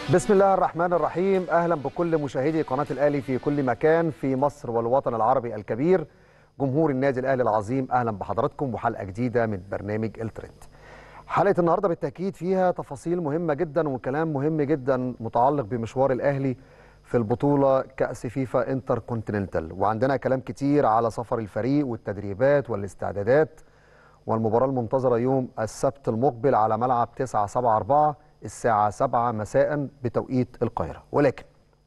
بسم الله الرحمن الرحيم اهلا بكل مشاهدي قناه الاهلي في كل مكان في مصر والوطن العربي الكبير جمهور النادي الاهلي العظيم اهلا بحضراتكم وحلقه جديده من برنامج الترند حلقه النهارده بالتاكيد فيها تفاصيل مهمه جدا وكلام مهم جدا متعلق بمشوار الاهلي في البطوله كاس فيفا انتر كونتيننتال وعندنا كلام كتير على سفر الفريق والتدريبات والاستعدادات والمباراه المنتظره يوم السبت المقبل على ملعب 9 7 4 الساعة 7 مساء بتوقيت القاهرة ولكن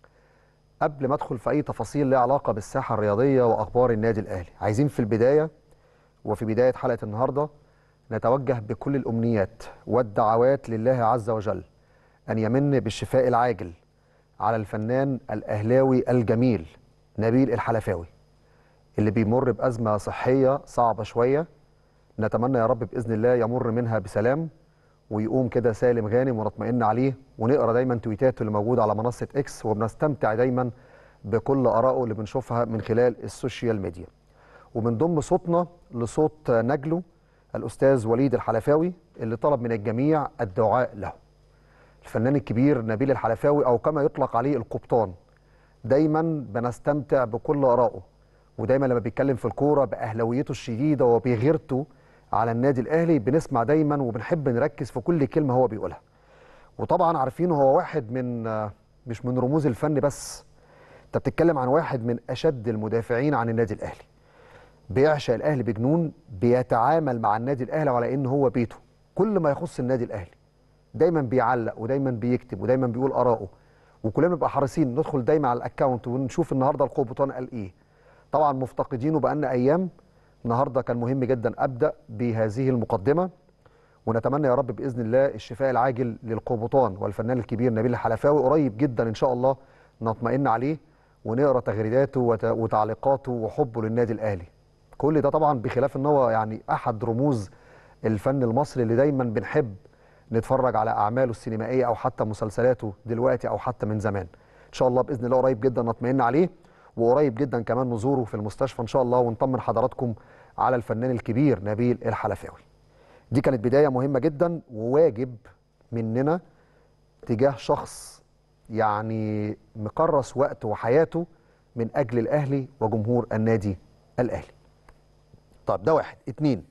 قبل ما ادخل في أي تفاصيل لها علاقة بالساحة الرياضية وأخبار النادي الأهلي عايزين في البداية وفي بداية حلقة النهاردة نتوجه بكل الأمنيات والدعوات لله عز وجل أن يمن بالشفاء العاجل على الفنان الأهلاوي الجميل نبيل الحلفاوي اللي بيمر بأزمة صحية صعبة شوية نتمنى يا رب بإذن الله يمر منها بسلام ويقوم كده سالم غانم ونطمئن عليه ونقرا دايما تويتاته اللي موجوده على منصه اكس وبنستمتع دايما بكل ارائه اللي بنشوفها من خلال السوشيال ميديا. وبنضم صوتنا لصوت نجله الاستاذ وليد الحلفاوي اللي طلب من الجميع الدعاء له. الفنان الكبير نبيل الحلفاوي او كما يطلق عليه القبطان. دايما بنستمتع بكل ارائه ودايما لما بيتكلم في الكوره باهلاويته الشديده وبغيرته على النادي الاهلي بنسمع دايما وبنحب نركز في كل كلمه هو بيقولها وطبعا عارفين هو واحد من مش من رموز الفن بس انت بتتكلم عن واحد من اشد المدافعين عن النادي الاهلي بيعشق الاهلي بجنون بيتعامل مع النادي الاهلي على ان هو بيته كل ما يخص النادي الاهلي دايما بيعلق ودايما بيكتب ودايما بيقول اراءه وكلنا بنبقى حريصين ندخل دايما على الاكونت ونشوف النهارده القبطان قال ايه طبعا مفتقدينه بقالنا ايام النهارده كان مهم جدا ابدا بهذه المقدمه ونتمنى يا رب باذن الله الشفاء العاجل للقبطان والفنان الكبير نبيل الحلفاوي قريب جدا ان شاء الله نطمئن عليه ونقرا تغريداته وتعليقاته وحبه للنادي الاهلي كل ده طبعا بخلاف ان هو يعني احد رموز الفن المصري اللي دايما بنحب نتفرج على اعماله السينمائيه او حتى مسلسلاته دلوقتي او حتى من زمان ان شاء الله باذن الله قريب جدا نطمئن عليه وقريب جدا كمان نزوره في المستشفى ان شاء الله ونطمن حضراتكم على الفنان الكبير نبيل الحلفاوي. دي كانت بدايه مهمه جدا وواجب مننا تجاه شخص يعني مكرس وقته وحياته من اجل الاهلي وجمهور النادي الاهلي. طيب ده واحد، اتنين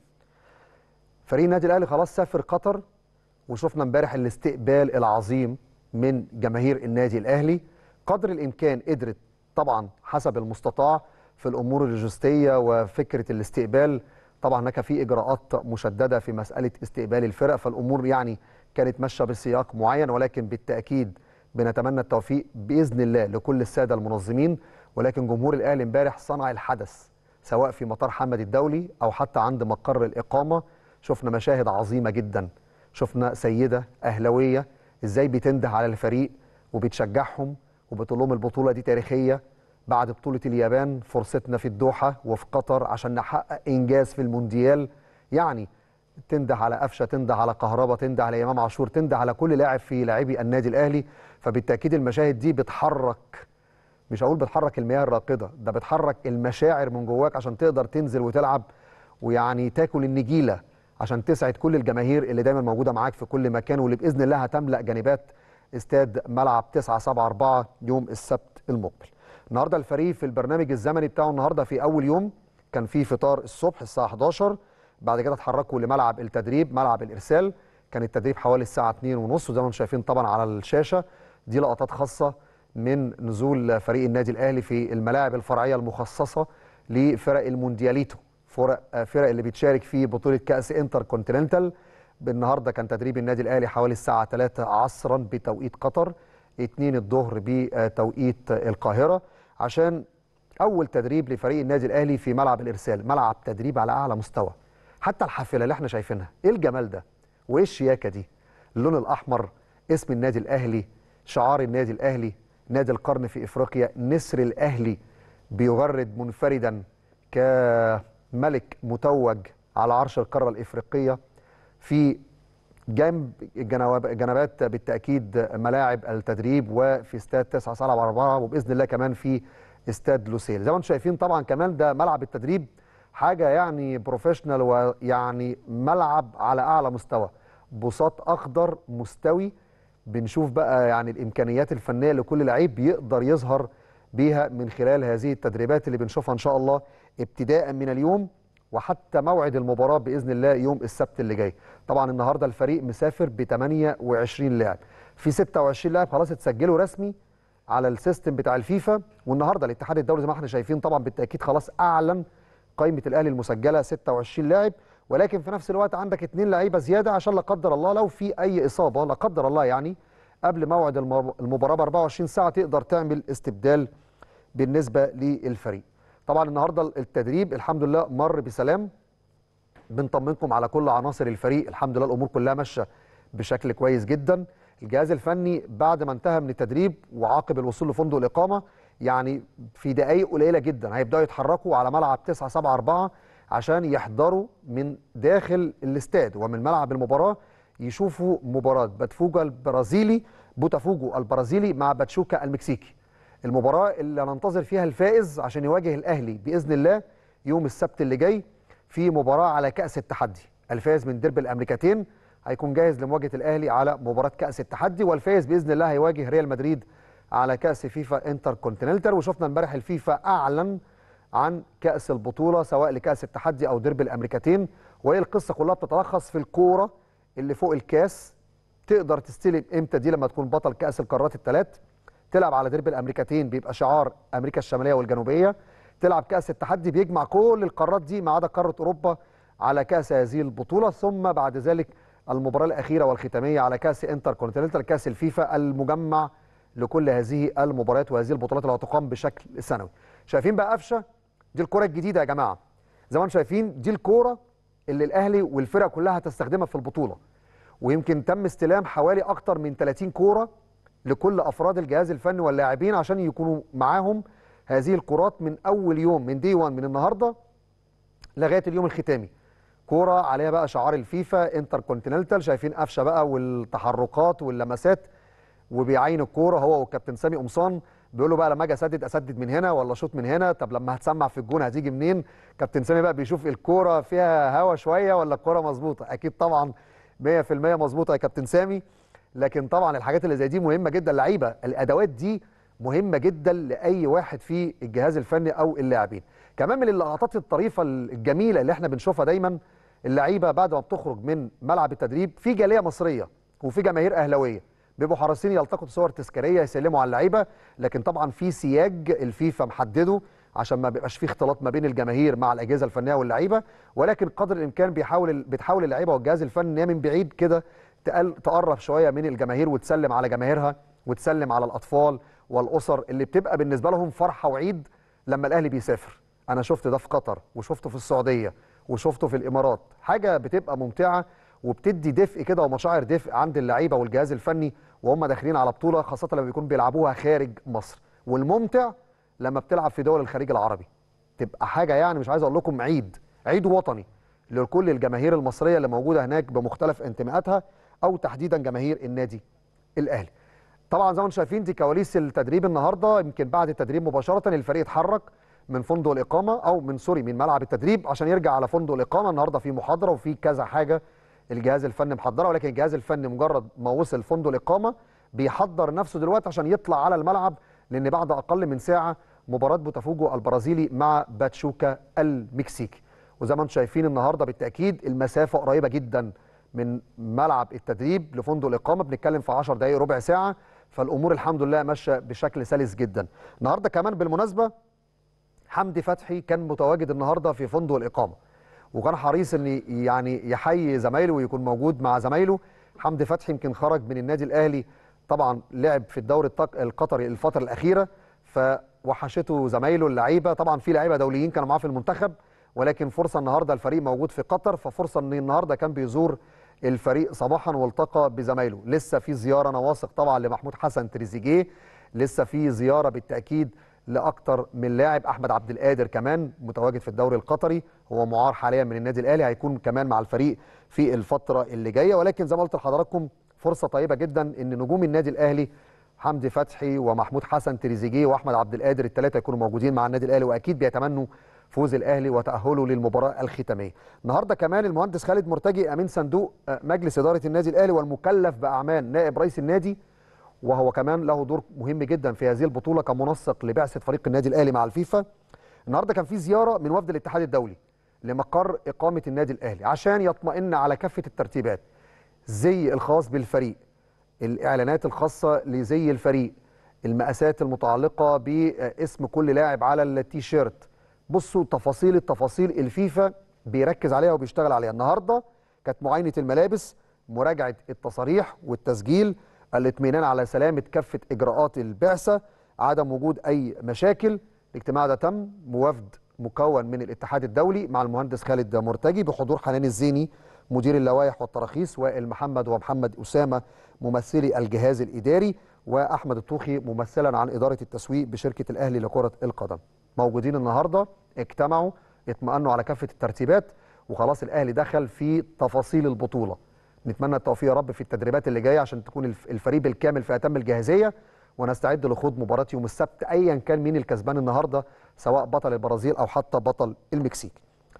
فريق النادي الاهلي خلاص سافر قطر وشفنا امبارح الاستقبال العظيم من جماهير النادي الاهلي قدر الامكان قدرت طبعا حسب المستطاع في الامور اللوجستيه وفكره الاستقبال طبعا هناك في اجراءات مشدده في مساله استقبال الفرق فالامور يعني كانت ماشيه بسياق معين ولكن بالتاكيد بنتمنى التوفيق باذن الله لكل الساده المنظمين ولكن جمهور الاهلي امبارح صنع الحدث سواء في مطار حمد الدولي او حتى عند مقر الاقامه شفنا مشاهد عظيمه جدا شفنا سيده اهلاويه ازاي بتنده على الفريق وبتشجعهم وبتقول لهم البطوله دي تاريخيه بعد بطوله اليابان فرصتنا في الدوحه وفي قطر عشان نحقق انجاز في المونديال يعني تنده على قفشه تنده على كهربا تنده على امام عاشور تنده على كل لاعب في لاعبي النادي الاهلي فبالتاكيد المشاهد دي بتحرك مش هقول بتحرك المياه الراقده ده بتحرك المشاعر من جواك عشان تقدر تنزل وتلعب ويعني تاكل النجيله عشان تسعد كل الجماهير اللي دايما موجوده معاك في كل مكان واللي باذن الله هتملا جانبات استاد ملعب 9 7 4 يوم السبت المقبل. النهارده الفريق في البرنامج الزمني بتاعه النهارده في اول يوم كان في فطار الصبح الساعه 11 بعد كده اتحركوا لملعب التدريب ملعب الارسال كان التدريب حوالي الساعه 2 ونص وزي ما انتم شايفين طبعا على الشاشه دي لقطات خاصه من نزول فريق النادي الاهلي في الملاعب الفرعيه المخصصه لفرق الموندياليتو فرق فرق اللي بتشارك في بطوله كاس انتر كونتيننتال النهارده كان تدريب النادي الاهلي حوالي الساعه 3 عصرا بتوقيت قطر 2 الظهر بتوقيت القاهره عشان اول تدريب لفريق النادي الاهلي في ملعب الارسال ملعب تدريب على اعلى مستوى حتى الحافله اللي احنا شايفينها ايه الجمال ده وايه الشياكه دي اللون الاحمر اسم النادي الاهلي شعار النادي الاهلي نادي القرن في افريقيا نسر الاهلي بيغرد منفردا كملك متوج على عرش القاره الافريقيه في جنب جنبات بالتاكيد ملاعب التدريب وفي استاد 9 7 4 وباذن الله كمان في استاد لوسيل زي ما انتم شايفين طبعا كمان ده ملعب التدريب حاجه يعني بروفيشنال ويعني ملعب على اعلى مستوى بساط اخضر مستوي بنشوف بقى يعني الامكانيات الفنيه لكل لعيب يقدر يظهر بيها من خلال هذه التدريبات اللي بنشوفها ان شاء الله ابتداء من اليوم وحتى موعد المباراه باذن الله يوم السبت اللي جاي طبعا النهارده الفريق مسافر ب 28 لاعب في 26 لاعب خلاص اتسجلوا رسمي على السيستم بتاع الفيفا والنهارده الاتحاد الدولي زي ما احنا شايفين طبعا بالتاكيد خلاص اعلن قائمه الاهلي المسجله 26 لاعب ولكن في نفس الوقت عندك اثنين لعيبه زياده عشان لا قدر الله لو في اي اصابه لا قدر الله يعني قبل موعد المباراه ب 24 ساعه تقدر تعمل استبدال بالنسبه للفريق. طبعا النهارده التدريب الحمد لله مر بسلام بنطمنكم على كل عناصر الفريق الحمد لله الامور كلها ماشيه بشكل كويس جدا الجهاز الفني بعد ما انتهى من التدريب وعقب الوصول لفندق الاقامه يعني في دقائق قليله جدا هيبداوا يتحركوا على ملعب 9 7 4 عشان يحضروا من داخل الاستاد ومن ملعب المباراه يشوفوا مباراه باتفوجا البرازيلي بوتافوجو البرازيلي مع باتشوكا المكسيكي المباراه اللي هننتظر فيها الفائز عشان يواجه الاهلي باذن الله يوم السبت اللي جاي في مباراه على كاس التحدي الفائز من ديربي الامريكتين هيكون جاهز لمواجهه الاهلي على مباراه كاس التحدي والفائز باذن الله هيواجه ريال مدريد على كاس فيفا انتر كونتيننتال وشفنا امبارح الفيفا اعلن عن كاس البطوله سواء لكاس التحدي او ديربي الامريكتين وهي القصه كلها بتتلخص في الكوره اللي فوق الكاس تقدر تستلم امتى دي لما تكون بطل كاس القارات الثلاث تلعب على ديربي الامريكتين بيبقى شعار امريكا الشماليه والجنوبيه تلعب كاس التحدي بيجمع كل القارات دي ما عدا قاره اوروبا على كاس هذه البطوله ثم بعد ذلك المباراه الاخيره والختاميه على كاس انتر كونتيننتال كاس الفيفا المجمع لكل هذه المباريات وهذه البطولات اللي هتقام بشكل سنوي شايفين بقى قفشه دي الكره الجديده يا جماعه زي ما انتم شايفين دي الكوره اللي الاهلي والفرق كلها هتستخدمها في البطوله ويمكن تم استلام حوالي اكتر من 30 كوره لكل افراد الجهاز الفني واللاعبين عشان يكونوا معاهم هذه الكرات من اول يوم من دي 1 من النهارده لغايه اليوم الختامي كوره عليها بقى شعار الفيفا انتر كونتيننتال شايفين قفشه بقى والتحركات واللمسات وبيعين الكوره هو والكابتن سامي قمصان بيقول له بقى لما اجي اسدد اسدد من هنا ولا شوط من هنا طب لما هتسمع في الجون هتيجي منين كابتن سامي بقى بيشوف الكوره فيها هوا شويه ولا الكوره مظبوطه اكيد طبعا 100% مظبوطه يا كابتن سامي لكن طبعا الحاجات اللي زي دي مهمه جدا لعيبه الادوات دي مهمه جدا لاي واحد في الجهاز الفني او اللاعبين كمان من اللقطات الطريفه الجميله اللي احنا بنشوفها دايما اللعيبه بعد ما بتخرج من ملعب التدريب في جاليه مصريه وفي جماهير اهلاويه بيبقوا حريصين يلتقطوا صور تذكاريه يسلموا على اللعيبه لكن طبعا في سياج الفيفا محدده عشان ما بيبقاش في اختلاط ما بين الجماهير مع الاجهزه الفنيه واللعيبه ولكن قدر الامكان بيحاول بتحاول اللعيبه والجهاز الفني من بعيد كده تقرب شويه من الجماهير وتسلم على جماهيرها وتسلم على الاطفال والاسر اللي بتبقى بالنسبه لهم فرحه وعيد لما الاهلي بيسافر انا شفت ده في قطر وشفته في السعوديه وشفته في الامارات حاجه بتبقى ممتعه وبتدي دفء كده ومشاعر دفء عند اللعيبه والجهاز الفني وهم داخلين على بطوله خاصه لما بيكونوا بيلعبوها خارج مصر والممتع لما بتلعب في دول الخليج العربي تبقى حاجه يعني مش عايز اقول لكم عيد عيد وطني لكل الجماهير المصريه اللي موجوده هناك بمختلف انتماءاتها او تحديدا جماهير النادي الاهلي طبعا زي ما انتم شايفين دي كواليس التدريب النهارده يمكن بعد التدريب مباشره الفريق اتحرك من فندق الاقامه او من سوري من ملعب التدريب عشان يرجع على فندق الاقامه النهارده في محاضره وفي كذا حاجه الجهاز الفني محضره ولكن الجهاز الفني مجرد ما وصل فندق الاقامه بيحضر نفسه دلوقتي عشان يطلع على الملعب لان بعد اقل من ساعه مباراه بوتافوجو البرازيلي مع باتشوكا المكسيكي وزي ما انتم شايفين النهارده بالتاكيد المسافه قريبه جدا من ملعب التدريب لفندق الاقامه بنتكلم في 10 دقائق ربع ساعه فالامور الحمد لله ماشيه بشكل سلس جدا النهارده كمان بالمناسبه حمدي فتحي كان متواجد النهارده في فندق الاقامه وكان حريص ان يعني يحيي زمايله ويكون موجود مع زمايله حمدي فتحي يمكن خرج من النادي الاهلي طبعا لعب في الدوري القطري الفتره الاخيره فوحشته زمايله اللعيبه طبعا في لعيبه دوليين كانوا معاه في المنتخب ولكن فرصه النهارده الفريق موجود في قطر ففرصه ان النهارده كان بيزور الفريق صباحا والتقى بزمايله لسه في زياره انا واثق طبعا لمحمود حسن تريزيجيه لسه في زياره بالتاكيد لاكثر من لاعب احمد عبد القادر كمان متواجد في الدوري القطري هو معار حاليا من النادي الاهلي هيكون كمان مع الفريق في الفتره اللي جايه ولكن زي ما قلت لحضراتكم فرصه طيبه جدا ان نجوم النادي الاهلي حمدي فتحي ومحمود حسن تريزيجيه واحمد عبد القادر الثلاثه يكونوا موجودين مع النادي الاهلي واكيد بيتمنوا فوز الاهلي وتاهله للمباراه الختاميه. النهارده كمان المهندس خالد مرتجي امين صندوق مجلس اداره النادي الاهلي والمكلف باعمال نائب رئيس النادي وهو كمان له دور مهم جدا في هذه البطوله كمنسق لبعثه فريق النادي الاهلي مع الفيفا. النهارده كان في زياره من وفد الاتحاد الدولي لمقر اقامه النادي الاهلي عشان يطمئن على كافه الترتيبات. زي الخاص بالفريق، الاعلانات الخاصه لزي الفريق، المقاسات المتعلقه باسم كل لاعب على التيشيرت. بصوا تفاصيل التفاصيل الفيفا بيركز عليها وبيشتغل عليها النهارده كانت معاينه الملابس مراجعه التصاريح والتسجيل الاطمئنان على سلامه كافه اجراءات البعثه عدم وجود اي مشاكل الاجتماع ده تم بوفد مكون من الاتحاد الدولي مع المهندس خالد مرتجي بحضور حنان الزيني مدير اللوائح والتراخيص وائل محمد ومحمد اسامه ممثلي الجهاز الاداري واحمد الطوخي ممثلا عن اداره التسويق بشركه الاهلي لكره القدم موجودين النهارده اجتمعوا اطمأنوا على كافه الترتيبات وخلاص الاهلي دخل في تفاصيل البطوله نتمنى التوفيق يا رب في التدريبات اللي جايه عشان تكون الفريق بالكامل في اتم الجاهزيه ونستعد لخوض مباراه يوم السبت ايا كان مين الكسبان النهارده سواء بطل البرازيل او حتى بطل المكسيك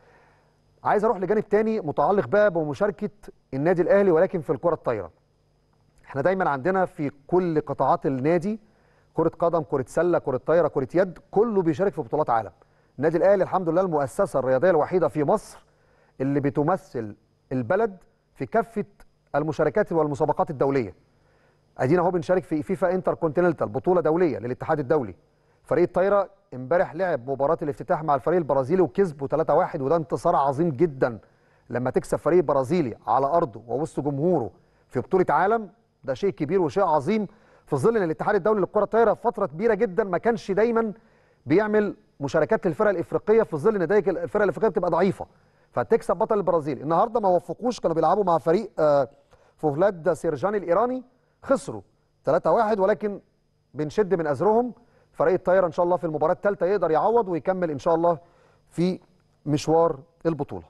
عايز اروح لجانب تاني متعلق بقى بمشاركه النادي الاهلي ولكن في الكره الطايره احنا دايما عندنا في كل قطاعات النادي كرة قدم، كرة سلة، كرة طايرة، كرة يد، كله بيشارك في بطولات عالم. النادي الأهلي الحمد لله المؤسسة الرياضية الوحيدة في مصر اللي بتمثل البلد في كافة المشاركات والمسابقات الدولية. أدينا أهو بنشارك في فيفا انتر كونتيننتال بطولة دولية للاتحاد الدولي. فريق الطايرة امبارح لعب مباراة الافتتاح مع الفريق البرازيلي وكسبه 3-1 وده انتصار عظيم جدا لما تكسب فريق برازيلي على أرضه ووسط جمهوره في بطولة عالم ده شيء كبير وشيء عظيم في ظل ان الاتحاد الدولي للكره الطايره فتره كبيره جدا ما كانش دايما بيعمل مشاركات للفرق الافريقيه في ظل ان دايما الفرق الافريقيه بتبقى ضعيفه فتكسب بطل البرازيل النهارده ما وفقوش كانوا بيلعبوا مع فريق فولاد سيرجاني الايراني خسروا 3-1 ولكن بنشد من ازرهم فريق الطايره ان شاء الله في المباراه الثالثه يقدر يعوض ويكمل ان شاء الله في مشوار البطوله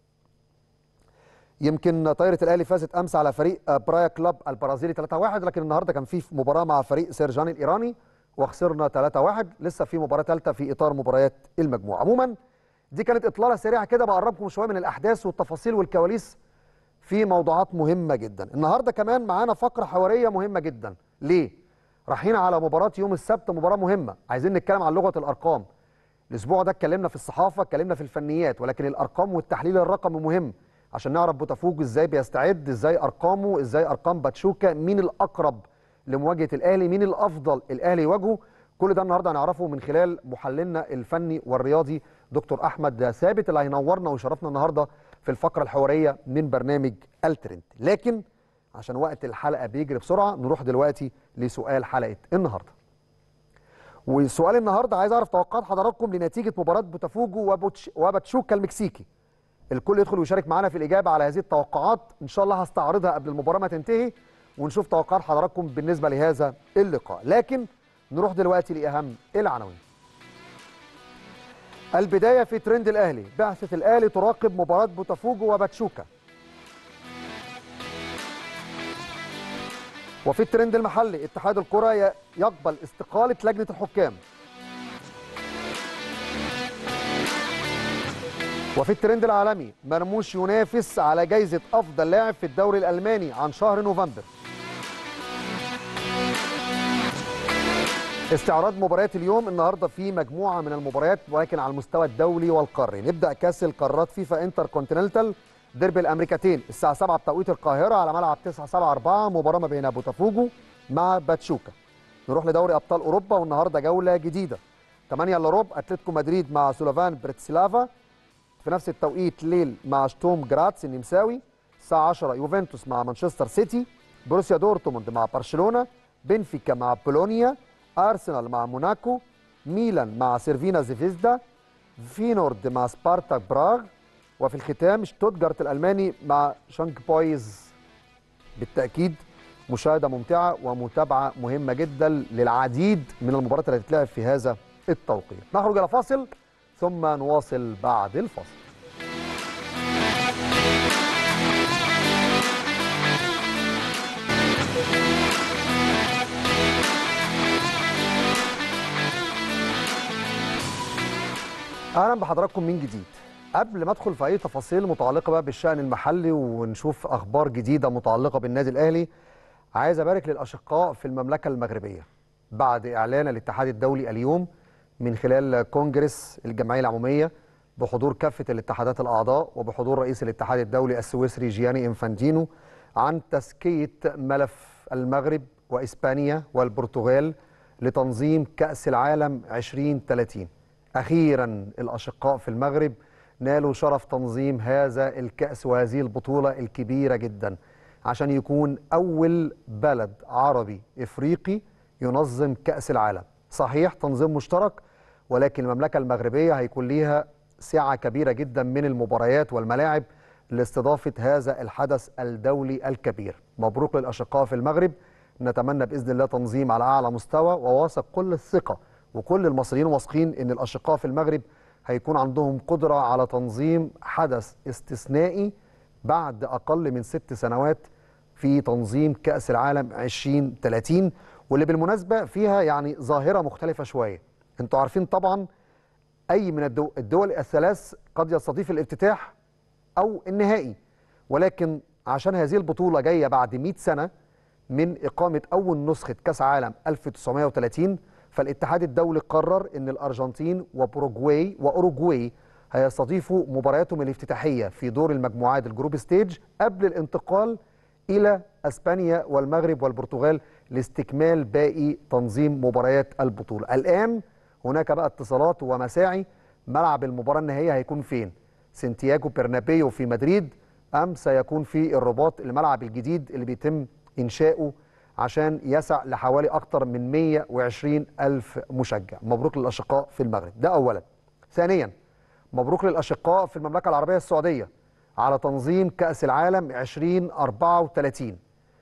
يمكن طايره الاهلي فازت امس على فريق برايا كلاب البرازيلي 3-1 لكن النهارده كان في مباراه مع فريق سيرجاني الايراني وخسرنا 3-1 لسه في مباراه ثالثه في اطار مباريات المجموعه عموما دي كانت اطلاله سريعه كده بقربكم شويه من الاحداث والتفاصيل والكواليس في موضوعات مهمه جدا النهارده كمان معانا فقره حواريه مهمه جدا ليه رايحين على مباراه يوم السبت مباراه مهمه عايزين نتكلم عن لغه الارقام الاسبوع ده اتكلمنا في الصحافه اتكلمنا في الفنيات ولكن الارقام والتحليل الرقمي مهم عشان نعرف بوتافوج ازاي بيستعد ازاي ارقامه ازاي ارقام باتشوكا مين الاقرب لمواجهه الاهلي مين الافضل الاهلي يواجهه كل ده النهارده هنعرفه من خلال محللنا الفني والرياضي دكتور احمد ثابت اللي هينورنا ويشرفنا النهارده في الفقره الحواريه من برنامج الترند لكن عشان وقت الحلقه بيجري بسرعه نروح دلوقتي لسؤال حلقه النهارده وسؤال النهارده عايز اعرف توقعات حضراتكم لنتيجه مباراه بوتافوجو وباتشوكا المكسيكي الكل يدخل ويشارك معانا في الاجابه على هذه التوقعات ان شاء الله هستعرضها قبل المباراه ما تنتهي ونشوف توقعات حضراتكم بالنسبه لهذا اللقاء لكن نروح دلوقتي لاهم العناوين البدايه في ترند الاهلي بعثه الاهلي تراقب مباراه بوتافوجو وباتشوكا وفي الترند المحلي اتحاد الكره يقبل استقاله لجنه الحكام وفي الترند العالمي مرموش ينافس على جائزة أفضل لاعب في الدوري الألماني عن شهر نوفمبر استعراض مباريات اليوم النهارده في مجموعة من المباريات ولكن على المستوى الدولي والقاري نبدأ كأس القارات فيفا انتر كونتيننتال ديربي الأمريكتين الساعة 7 بتوقيت القاهرة على ملعب 9 7 4 مباراة ما بين بوتافوجو مع باتشوكا نروح لدوري أبطال أوروبا والنهارده جولة جديدة 8 الا ربع اتلتيكو مدريد مع سلوفان بريتسلافا في نفس التوقيت ليل مع شتوم جراتس النمساوي الساعة 10 يوفنتوس مع مانشستر سيتي بروسيا دورتموند مع برشلونة بنفيكا مع بولونيا أرسنال مع موناكو ميلان مع سيرفينا زيفيزدا فينورد مع سبارتاك براغ وفي الختام شتوتجارت الألماني مع شانك بويز بالتأكيد مشاهدة ممتعة ومتابعة مهمة جدا للعديد من المباريات التي تتلعب في هذا التوقيت نخرج إلى فاصل ثم نواصل بعد الفاصل اهلا بحضراتكم من جديد قبل ما ادخل في اي تفاصيل متعلقه بقى بالشان المحلي ونشوف اخبار جديده متعلقه بالنادي الاهلي عايز ابارك للاشقاء في المملكه المغربيه بعد اعلان الاتحاد الدولي اليوم من خلال كونجرس الجمعيه العموميه بحضور كافه الاتحادات الاعضاء وبحضور رئيس الاتحاد الدولي السويسري جياني انفانتينو عن تزكيه ملف المغرب واسبانيا والبرتغال لتنظيم كاس العالم 2030 اخيرا الاشقاء في المغرب نالوا شرف تنظيم هذا الكاس وهذه البطوله الكبيره جدا عشان يكون اول بلد عربي افريقي ينظم كاس العالم صحيح تنظيم مشترك ولكن المملكه المغربيه هيكون ليها سعه كبيره جدا من المباريات والملاعب لاستضافه هذا الحدث الدولي الكبير مبروك للاشقاء في المغرب نتمنى باذن الله تنظيم على اعلى مستوى وواثق كل الثقه وكل المصريين واثقين ان الاشقاء في المغرب هيكون عندهم قدره على تنظيم حدث استثنائي بعد اقل من ست سنوات في تنظيم كاس العالم 2030 واللي بالمناسبه فيها يعني ظاهره مختلفه شويه انتوا عارفين طبعا اي من الدول, الدول الثلاث قد يستضيف الافتتاح او النهائي ولكن عشان هذه البطوله جايه بعد 100 سنه من اقامه اول نسخه كاس عالم 1930 فالاتحاد الدولي قرر ان الارجنتين وبروجواي واوروجواي هيستضيفوا مبارياتهم الافتتاحيه في دور المجموعات الجروب ستيج قبل الانتقال الى اسبانيا والمغرب والبرتغال لاستكمال باقي تنظيم مباريات البطوله. الان هناك بقى اتصالات ومساعي ملعب المباراه النهائيه هيكون فين؟ سانتياغو برنابيو في مدريد ام سيكون في الرباط الملعب الجديد اللي بيتم انشاؤه عشان يسع لحوالي أكثر من 120 ألف مشجع مبروك للأشقاء في المغرب ده أولا ثانيا مبروك للأشقاء في المملكة العربية السعودية على تنظيم كأس العالم 2034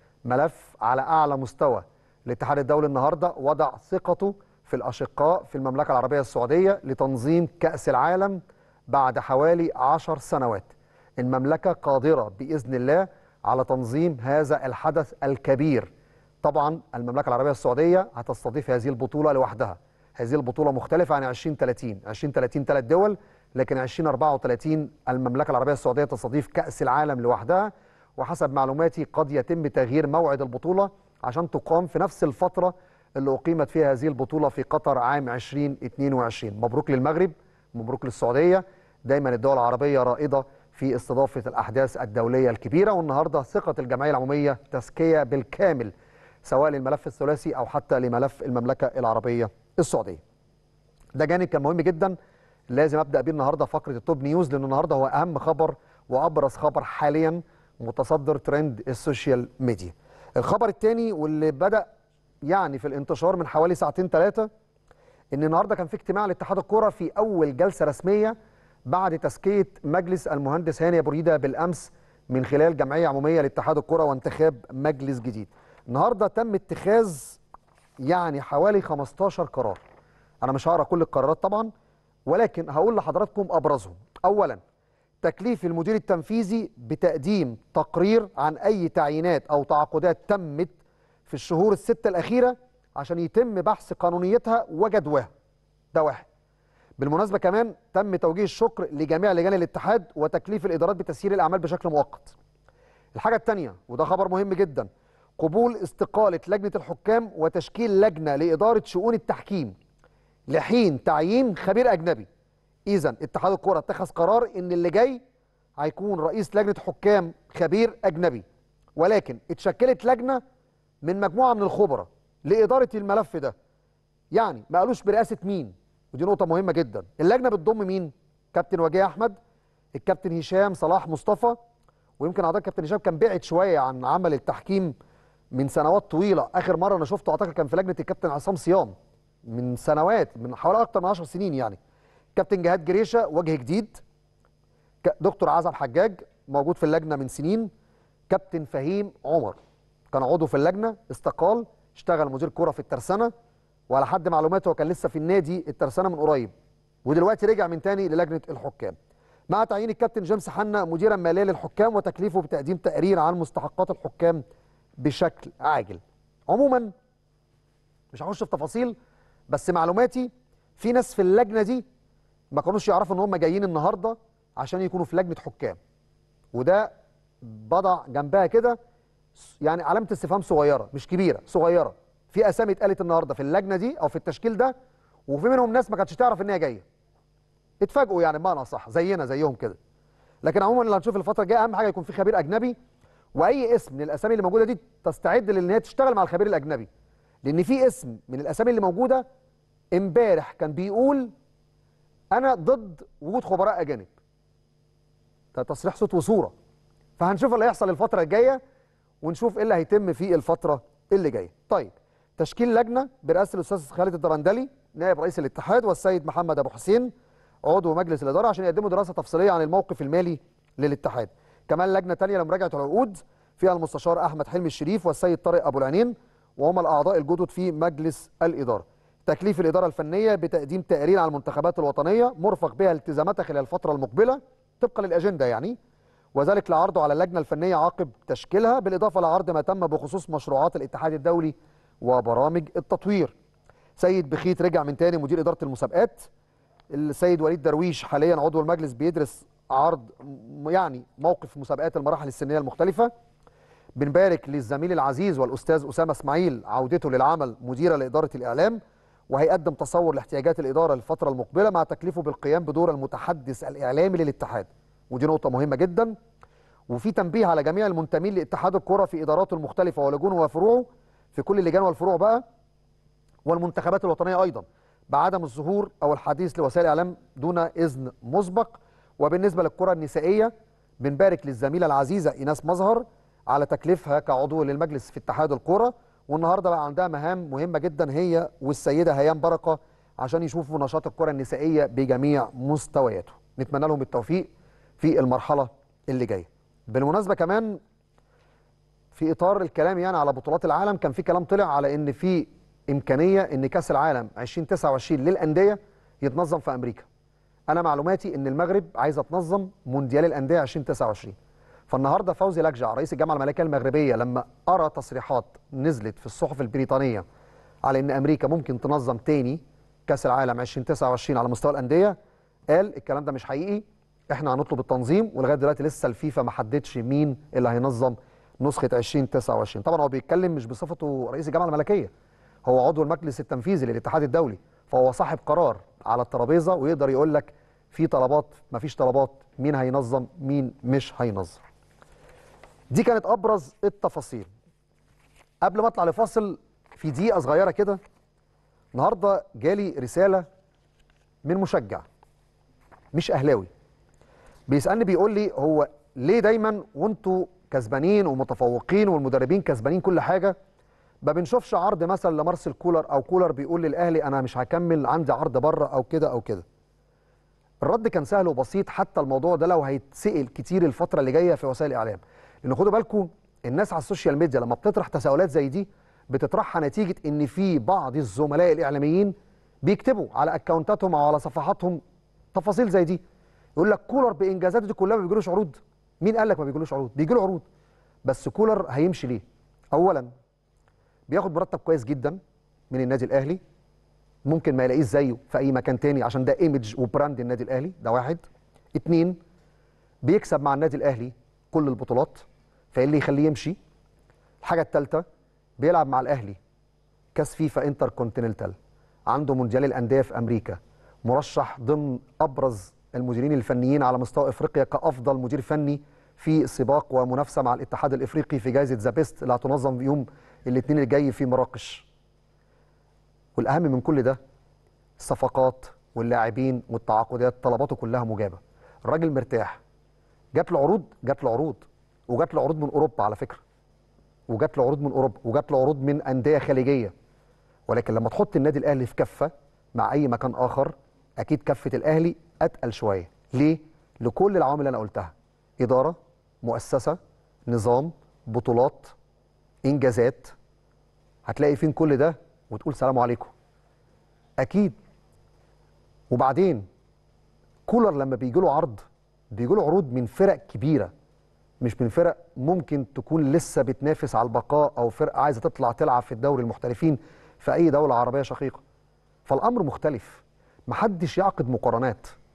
ملف على أعلى مستوى الاتحاد الدولي النهاردة وضع ثقته في الأشقاء في المملكة العربية السعودية لتنظيم كأس العالم بعد حوالي عشر سنوات المملكة قادرة بإذن الله على تنظيم هذا الحدث الكبير طبعا المملكه العربيه السعوديه هتستضيف هذه البطوله لوحدها هذه البطوله مختلفه عن 2030 2030 ثلاث دول لكن 2034 المملكه العربيه السعوديه تستضيف كاس العالم لوحدها وحسب معلوماتي قد يتم تغيير موعد البطوله عشان تقام في نفس الفتره اللي اقيمت فيها هذه البطوله في قطر عام 2022 مبروك للمغرب مبروك للسعوديه دايما الدول العربيه رائده في استضافه الاحداث الدوليه الكبيره والنهارده ثقه الجمعيه العموميه تزكيه بالكامل سواء للملف الثلاثي او حتى لملف المملكه العربيه السعوديه. ده جانب كان مهم جدا لازم ابدا بيه النهارده فقره التوب نيوز لانه النهارده هو اهم خبر وابرز خبر حاليا متصدر ترند السوشيال ميديا. الخبر الثاني واللي بدا يعني في الانتشار من حوالي ساعتين ثلاثه ان النهارده كان في اجتماع لاتحاد الكوره في اول جلسه رسميه بعد تزكيه مجلس المهندس هاني ابو ريده بالامس من خلال جمعيه عموميه لاتحاد الكوره وانتخاب مجلس جديد. النهارده تم اتخاذ يعني حوالي 15 قرار انا مش هقرا كل القرارات طبعا ولكن هقول لحضراتكم ابرزهم اولا تكليف المدير التنفيذي بتقديم تقرير عن اي تعيينات او تعاقدات تمت في الشهور السته الاخيره عشان يتم بحث قانونيتها وجدواها ده واحد بالمناسبه كمان تم توجيه الشكر لجميع لجان الاتحاد وتكليف الادارات بتسيير الاعمال بشكل مؤقت الحاجه الثانيه وده خبر مهم جدا قبول استقالة لجنة الحكام وتشكيل لجنة لإدارة شؤون التحكيم لحين تعيين خبير أجنبي إذا اتحاد الكرة اتخذ قرار إن اللي جاي هيكون رئيس لجنة حكام خبير أجنبي ولكن اتشكلت لجنة من مجموعة من الخبراء لإدارة الملف ده يعني ما قالوش برئاسة مين ودي نقطة مهمة جدا اللجنة بتضم مين كابتن وجيه أحمد الكابتن هشام صلاح مصطفى ويمكن اعتقد كابتن هشام كان بعد شويه عن عمل التحكيم من سنوات طويله اخر مره انا شفته اعتقد كان في لجنه الكابتن عصام صيام من سنوات من حوالي اكتر من 10 سنين يعني كابتن جهاد جريشه وجه جديد دكتور عزب حجاج موجود في اللجنه من سنين كابتن فهيم عمر كان عضو في اللجنه استقال اشتغل مدير كوره في الترسانه وعلى حد معلوماته هو كان لسه في النادي الترسانه من قريب ودلوقتي رجع من تاني للجنه الحكام مع تعيين الكابتن جيمس حنا مديرا ماليا للحكام وتكليفه بتقديم تقرير عن مستحقات الحكام بشكل عاجل عموما مش هخش في تفاصيل بس معلوماتي في ناس في اللجنه دي ما كانوش يعرفوا ان هم جايين النهارده عشان يكونوا في لجنه حكام وده بضع جنبها كده يعني علامه استفهام صغيره مش كبيره صغيره في اسامي اتقالت النهارده في اللجنه دي او في التشكيل ده وفي منهم ناس ما كانتش تعرف ان هي جايه اتفاجئوا يعني بمعنى صح زينا زيهم كده لكن عموما اللي هنشوف الفتره الجايه اهم حاجه يكون في خبير اجنبي واي اسم من الاسامي اللي موجوده دي تستعد لان هي تشتغل مع الخبير الاجنبي لان في اسم من الاسامي اللي موجوده امبارح كان بيقول انا ضد وجود خبراء اجانب ده تصريح صوت وصوره فهنشوف اللي هيحصل الفتره الجايه ونشوف ايه اللي هيتم في الفتره اللي جايه طيب تشكيل لجنه برئاسه الاستاذ خالد الدرندلي نائب رئيس الاتحاد والسيد محمد ابو حسين عضو مجلس الاداره عشان يقدموا دراسه تفصيليه عن الموقف المالي للاتحاد كمان لجنه ثانيه لمراجعه العقود فيها المستشار احمد حلمي الشريف والسيد طارق ابو العينين وهم الاعضاء الجدد في مجلس الاداره تكليف الاداره الفنيه بتقديم تقرير عن المنتخبات الوطنيه مرفق بها التزاماتها خلال الفتره المقبله طبقا للاجنده يعني وذلك لعرضه على اللجنه الفنيه عقب تشكيلها بالاضافه لعرض ما تم بخصوص مشروعات الاتحاد الدولي وبرامج التطوير سيد بخيت رجع من تاني مدير اداره المسابقات السيد وليد درويش حاليا عضو المجلس بيدرس عرض يعني موقف مسابقات المراحل السنيه المختلفه بنبارك للزميل العزيز والاستاذ اسامه اسماعيل عودته للعمل مديرا لاداره الاعلام وهيقدم تصور لاحتياجات الاداره للفتره المقبله مع تكليفه بالقيام بدور المتحدث الاعلامي للاتحاد ودي نقطه مهمه جدا وفي تنبيه على جميع المنتمين لاتحاد الكره في اداراته المختلفه ولجونه وفروعه في كل اللجان والفروع بقى والمنتخبات الوطنيه ايضا بعدم الظهور او الحديث لوسائل الاعلام دون اذن مسبق وبالنسبه للكره النسائيه بنبارك للزميله العزيزه ايناس مظهر على تكليفها كعضو للمجلس في اتحاد الكره والنهارده بقى عندها مهام مهمه جدا هي والسيده هيام بركه عشان يشوفوا نشاط الكره النسائيه بجميع مستوياته نتمنى لهم التوفيق في المرحله اللي جايه بالمناسبه كمان في اطار الكلام يعني على بطولات العالم كان في كلام طلع على ان في امكانيه ان كاس العالم 2029 للانديه يتنظم في امريكا انا معلوماتي ان المغرب عايزه تنظم مونديال الانديه 2029 فالنهارده فوزي لجع رئيس الجامعه الملكيه المغربيه لما ارى تصريحات نزلت في الصحف البريطانيه على ان امريكا ممكن تنظم تاني كاس العالم 2029 على مستوى الانديه قال الكلام ده مش حقيقي احنا هنطلب التنظيم ولغايه دلوقتي لسه الفيفا ما حددش مين اللي هينظم نسخه 2029 طبعا هو بيتكلم مش بصفته رئيس الجامعه الملكيه هو عضو المجلس التنفيذي للاتحاد الدولي فهو صاحب قرار على الترابيزه ويقدر يقول لك في طلبات ما فيش طلبات مين هينظم مين مش هينظم دي كانت ابرز التفاصيل قبل ما اطلع لفاصل في دقيقه صغيره كده النهارده جالي رساله من مشجع مش اهلاوي بيسالني بيقول لي هو ليه دايما وانتوا كسبانين ومتفوقين والمدربين كسبانين كل حاجه ما بنشوفش عرض مثلا لمارسيل كولر او كولر بيقول للاهلي انا مش هكمل عندي عرض بره او كده او كده الرد كان سهل وبسيط حتى الموضوع ده لو هيتسال كتير الفتره اللي جايه في وسائل الاعلام لان خدوا بالكم الناس على السوشيال ميديا لما بتطرح تساؤلات زي دي بتطرحها نتيجه ان في بعض الزملاء الاعلاميين بيكتبوا على اكونتاتهم او على صفحاتهم تفاصيل زي دي يقول لك كولر بانجازاته دي كلها ما بيجيلوش عروض مين قال لك ما بيجيلوش عروض بيجي له عروض بس كولر هيمشي ليه اولا بياخد مرتب كويس جدا من النادي الاهلي ممكن ما يلاقيش زيه في اي مكان تاني عشان ده ايمج وبراند النادي الاهلي ده واحد اتنين بيكسب مع النادي الاهلي كل البطولات فايه اللي يخليه يمشي الحاجه الثالثه بيلعب مع الاهلي كاس فيفا انتر كونتيننتال عنده مونديال الانديه في امريكا مرشح ضمن ابرز المديرين الفنيين على مستوى افريقيا كافضل مدير فني في سباق ومنافسه مع الاتحاد الافريقي في جائزه ذا بيست اللي هتنظم في يوم الاثنين الجاي في مراكش والاهم من كل ده الصفقات واللاعبين والتعاقدات طلباته كلها مجابه الراجل مرتاح جات له عروض جات له عروض وجات له عروض من اوروبا على فكره وجات له عروض من اوروبا وجات له عروض من انديه خليجيه ولكن لما تحط النادي الاهلي في كفه مع اي مكان اخر اكيد كفه الاهلي اتقل شويه ليه لكل العوامل اللي انا قلتها اداره مؤسسه نظام بطولات انجازات هتلاقي فين كل ده وتقول سلام عليكم اكيد وبعدين كولر لما بيجي له عرض بيجي له عروض من فرق كبيره مش من فرق ممكن تكون لسه بتنافس على البقاء او فرقه عايزه تطلع تلعب في الدوري المحترفين في اي دوله عربيه شقيقه فالامر مختلف محدش يعقد مقارنات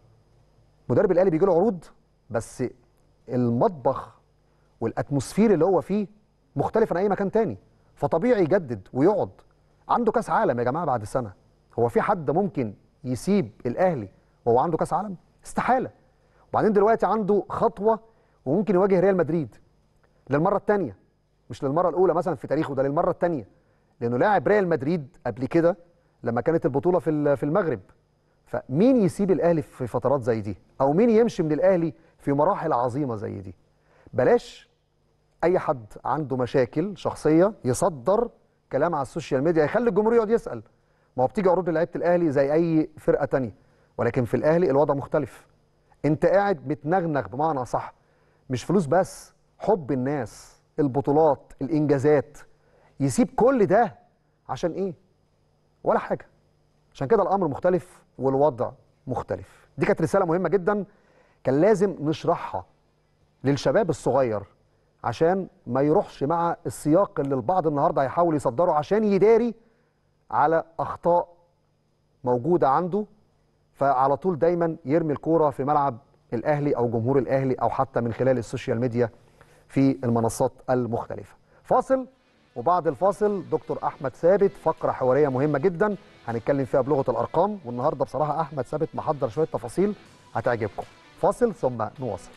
مدرب الاهلي بيجي له عروض بس المطبخ والاتموسفير اللي هو فيه مختلف عن اي مكان تاني فطبيعي يجدد ويقعد عنده كاس عالم يا جماعه بعد سنه هو في حد ممكن يسيب الاهلي وهو عنده كاس عالم استحاله وبعدين دلوقتي عنده خطوه وممكن يواجه ريال مدريد للمره الثانيه مش للمره الاولى مثلا في تاريخه ده للمره الثانيه لانه لاعب ريال مدريد قبل كده لما كانت البطوله في في المغرب فمين يسيب الاهلي في فترات زي دي او مين يمشي من الاهلي في مراحل عظيمه زي دي بلاش اي حد عنده مشاكل شخصيه يصدر كلام على السوشيال ميديا يخلي الجمهور يقعد يسال ما هو بتيجي عروض لعيبه الاهلي زي اي فرقه تانية ولكن في الاهلي الوضع مختلف انت قاعد متنغنغ بمعنى صح مش فلوس بس حب الناس البطولات الانجازات يسيب كل ده عشان ايه ولا حاجه عشان كده الامر مختلف والوضع مختلف دي كانت رساله مهمه جدا كان لازم نشرحها للشباب الصغير عشان ما يروحش مع السياق اللي البعض النهارده هيحاول يصدره عشان يداري على اخطاء موجوده عنده فعلى طول دايما يرمي الكوره في ملعب الاهلي او جمهور الاهلي او حتى من خلال السوشيال ميديا في المنصات المختلفه. فاصل وبعد الفاصل دكتور احمد ثابت فقره حواريه مهمه جدا هنتكلم فيها بلغه الارقام والنهارده بصراحه احمد ثابت محضر شويه تفاصيل هتعجبكم. فاصل ثم نواصل.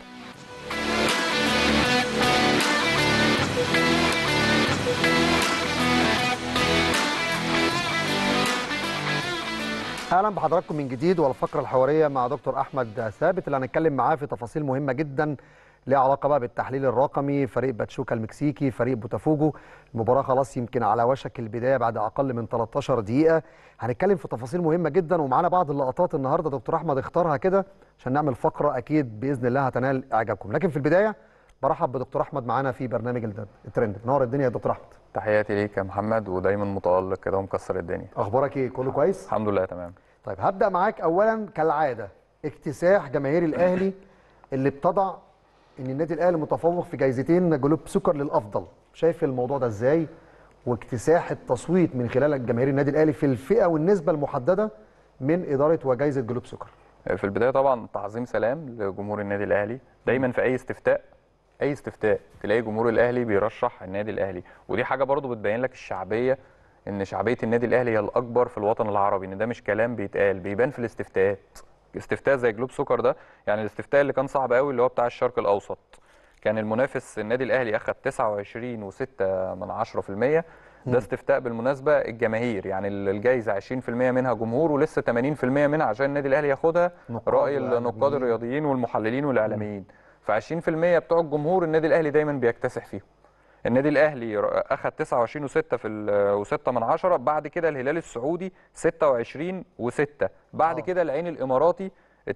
اهلا بحضراتكم من جديد والفقره الحواريه مع دكتور احمد ثابت اللي هنتكلم معاه في تفاصيل مهمه جدا ليها علاقه بقى بالتحليل الرقمي فريق باتشوكا المكسيكي فريق بوتافوجو المباراه خلاص يمكن على وشك البدايه بعد اقل من 13 دقيقه هنتكلم في تفاصيل مهمه جدا ومعانا بعض اللقطات النهارده دكتور احمد اختارها كده عشان نعمل فقره اكيد باذن الله هتنال اعجابكم لكن في البدايه برحب بدكتور احمد معانا في برنامج الترند نور الدنيا يا دكتور احمد تحياتي ليك يا محمد ودايما متالق كده ومكسر الدنيا اخبارك ايه كله كويس الحمد لله تمام طيب هبدا معاك اولا كالعاده اكتساح جماهير الاهلي اللي بتضع ان النادي الاهلي متفوق في جايزتين جلوب سكر للافضل شايف الموضوع ده ازاي واكتساح التصويت من خلال جماهير النادي الاهلي في الفئه والنسبه المحدده من اداره وجائزه جلوب سكر في البدايه طبعا تعظيم سلام لجمهور النادي الاهلي دايما في اي استفتاء اي استفتاء تلاقي جمهور الاهلي بيرشح النادي الاهلي ودي حاجه برضو بتبين لك الشعبيه ان شعبيه النادي الاهلي هي الاكبر في الوطن العربي ان ده مش كلام بيتقال بيبان في الاستفتاءات استفتاء زي جلوب سكر ده يعني الاستفتاء اللي كان صعب قوي اللي هو بتاع الشرق الاوسط كان المنافس النادي الاهلي اخذ 29.6 من 10% ده استفتاء بالمناسبه الجماهير يعني الجائزه 20% منها جمهور ولسه 80% منها عشان النادي الاهلي ياخدها راي النقاد الرياضيين والمحللين والاعلاميين ف 20% بتوع الجمهور النادي الاهلي دايما بيكتسح فيهم النادي الاهلي اخذ 29 و6 في و6 من 10 بعد كده الهلال السعودي 26 و6 بعد أوه. كده العين الاماراتي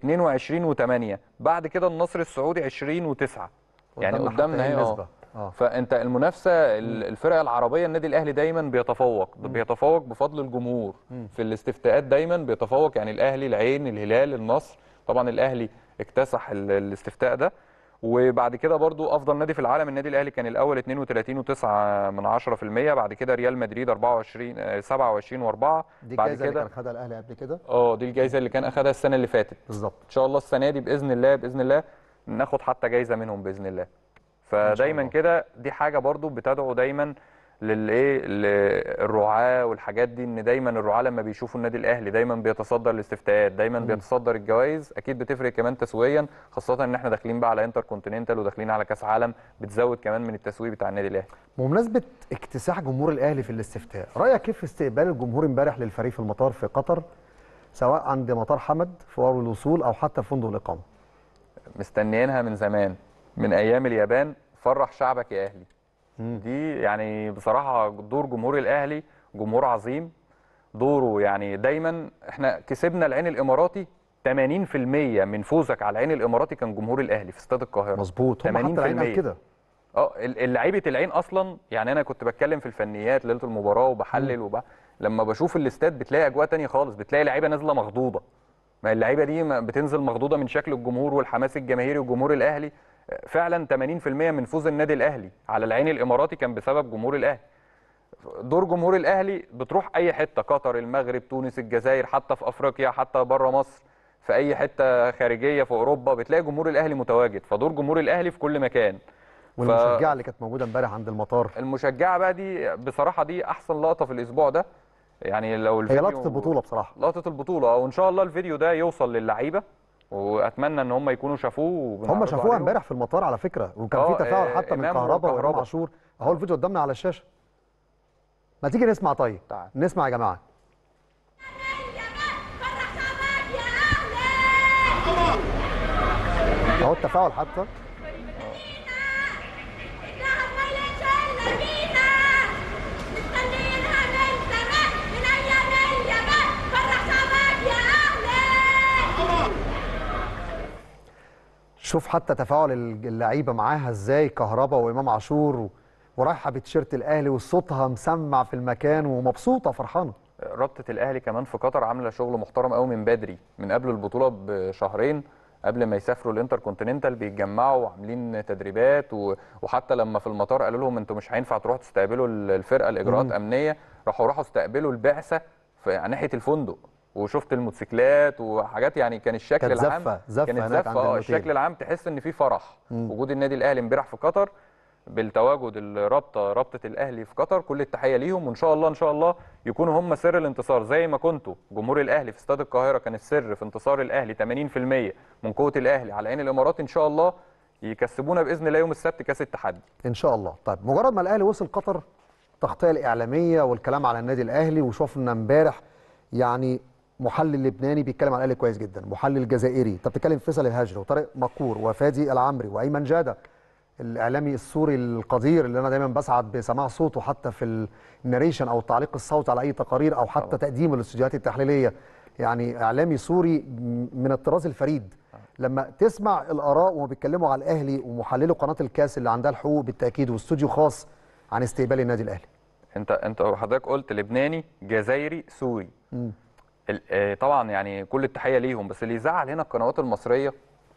22 و8 بعد كده النصر السعودي 20 و9 يعني قدامنا اهي اه فانت المنافسه الفرق العربيه النادي الاهلي دايما بيتفوق م. بيتفوق بفضل الجمهور م. في الاستفتاءات دايما بيتفوق يعني الاهلي العين الهلال النصر طبعا الاهلي اكتسح الاستفتاء ده وبعد كده برضو افضل نادي في العالم النادي الاهلي كان الاول 32.9 من 10% بعد كده ريال مدريد 24 27 و4 دي الجائزه اللي كان خدها الاهلي قبل كده اه دي الجائزه اللي كان اخدها السنه اللي فاتت بالظبط ان شاء الله السنه دي باذن الله باذن الله ناخد حتى جائزه منهم باذن الله فدايما كده دي حاجه برضو بتدعو دايما للايه للرعاه والحاجات دي ان دايما الرعاه لما بيشوفوا النادي الاهلي دايما بيتصدر الاستفتاءات دايما م. بيتصدر الجوائز اكيد بتفرق كمان تسويقيا خاصه ان احنا داخلين بقى على انتر كونتيننتال وداخلين على كاس عالم بتزود كمان من التسويق بتاع النادي الاهلي بمناسبه اكتساح جمهور الاهلي في الاستفتاء رايك كيف في استقبال الجمهور امبارح للفريق في المطار في قطر سواء عند مطار حمد في وار الوصول او حتى في فندق الاقامه مستنيينها من زمان من ايام اليابان فرح شعبك يا اهلي دي يعني بصراحه دور جمهور الاهلي جمهور عظيم دوره يعني دايما احنا كسبنا العين الاماراتي 80% من فوزك على العين الاماراتي كان جمهور الاهلي في استاد القاهره مظبوط 80% كده اه لعيبه العين اصلا يعني انا كنت بتكلم في الفنيات ليله المباراه وبحلل وب... لما بشوف الاستاد بتلاقي اجواء تانية خالص بتلاقي لعيبه نازله مخضوضه ما اللعيبه دي بتنزل مخضوضه من شكل الجمهور والحماس الجماهيري وجمهور الاهلي فعلا 80% من فوز النادي الاهلي على العين الاماراتي كان بسبب جمهور الاهلي دور جمهور الاهلي بتروح اي حته قطر المغرب تونس الجزائر حتى في افريقيا حتى بره مصر في اي حته خارجيه في اوروبا بتلاقي جمهور الاهلي متواجد فدور جمهور الاهلي في كل مكان والمشجعه اللي كانت موجوده امبارح عند المطار المشجعه بقى دي بصراحه دي احسن لقطه في الاسبوع ده يعني لو هي الفيديو لقطه البطوله بصراحه لقطه البطوله وان شاء الله الفيديو ده يوصل للعيبه واتمنى ان هم يكونوا شافوه هم وبنعرضه شافوها عليهم. امبارح في المطار على فكره وكان آه، في تفاعل آه، حتى من إمام كهربا وامام وكهربا. عاشور اهو الفيديو قدامنا على الشاشه ما تيجي نسمع طيب تعال. نسمع يا جماعه اهو التفاعل حتى شوف حتى تفاعل اللعيبه معاها ازاي كهربا وامام عاشور و- ورايحه بتيشيرت الاهلي وصوتها مسمع في المكان ومبسوطه فرحانه رابطه الاهلي كمان في قطر عامله شغل محترم قوي من بدري من قبل البطوله بشهرين قبل ما يسافروا الانتر كونتيننتال بيتجمعوا وعاملين تدريبات و... وحتى لما في المطار قالوا لهم انتوا مش هينفع تروحوا تستقبلوا ال- الفرقه الاجراءات مم. امنيه راحوا راحوا استقبلوا البعثه في ناحيه الفندق وشفت الموتوسيكلات وحاجات يعني كان الشكل كانت العام زفة- زفة كانت هناك زفه عند اه الأوتيل. الشكل العام تحس ان في فرح مم. وجود النادي الاهلي امبارح في قطر بالتواجد الرابطه رابطه الاهلي في قطر كل التحيه ليهم وان شاء الله ان شاء الله يكونوا هم سر الانتصار زي ما كنتوا جمهور الاهلي في استاد القاهره كان السر في انتصار الاهلي 80% من قوه الاهلي على عين الامارات ان شاء الله يكسبونا باذن الله يوم السبت كاس التحدي ان شاء الله طيب مجرد ما الاهلي وصل قطر التغطيه الاعلاميه والكلام على النادي الاهلي وشفنا امبارح يعني محلل لبناني بيتكلم على الاهلي كويس جدا محلل جزائري انت بتتكلم في فيصل الهجري وطارق مكور وفادي العمري وايمن جاده الاعلامي السوري القدير اللي انا دايما بسعد بسماع صوته حتى في الناريشن او التعليق الصوتي على اي تقارير او حتى تقديم الاستوديوهات التحليليه يعني اعلامي سوري م- من الطراز الفريد لما تسمع الاراء وهم بيتكلموا على الاهلي ومحللوا قناه الكاس اللي عندها الحقوق بالتاكيد واستوديو خاص عن استقبال النادي الاهلي انت انت حضرتك قلت لبناني جزائري سوري ال- آه، طبعا يعني كل التحيه ليهم بس اللي يزعل هنا القنوات المصريه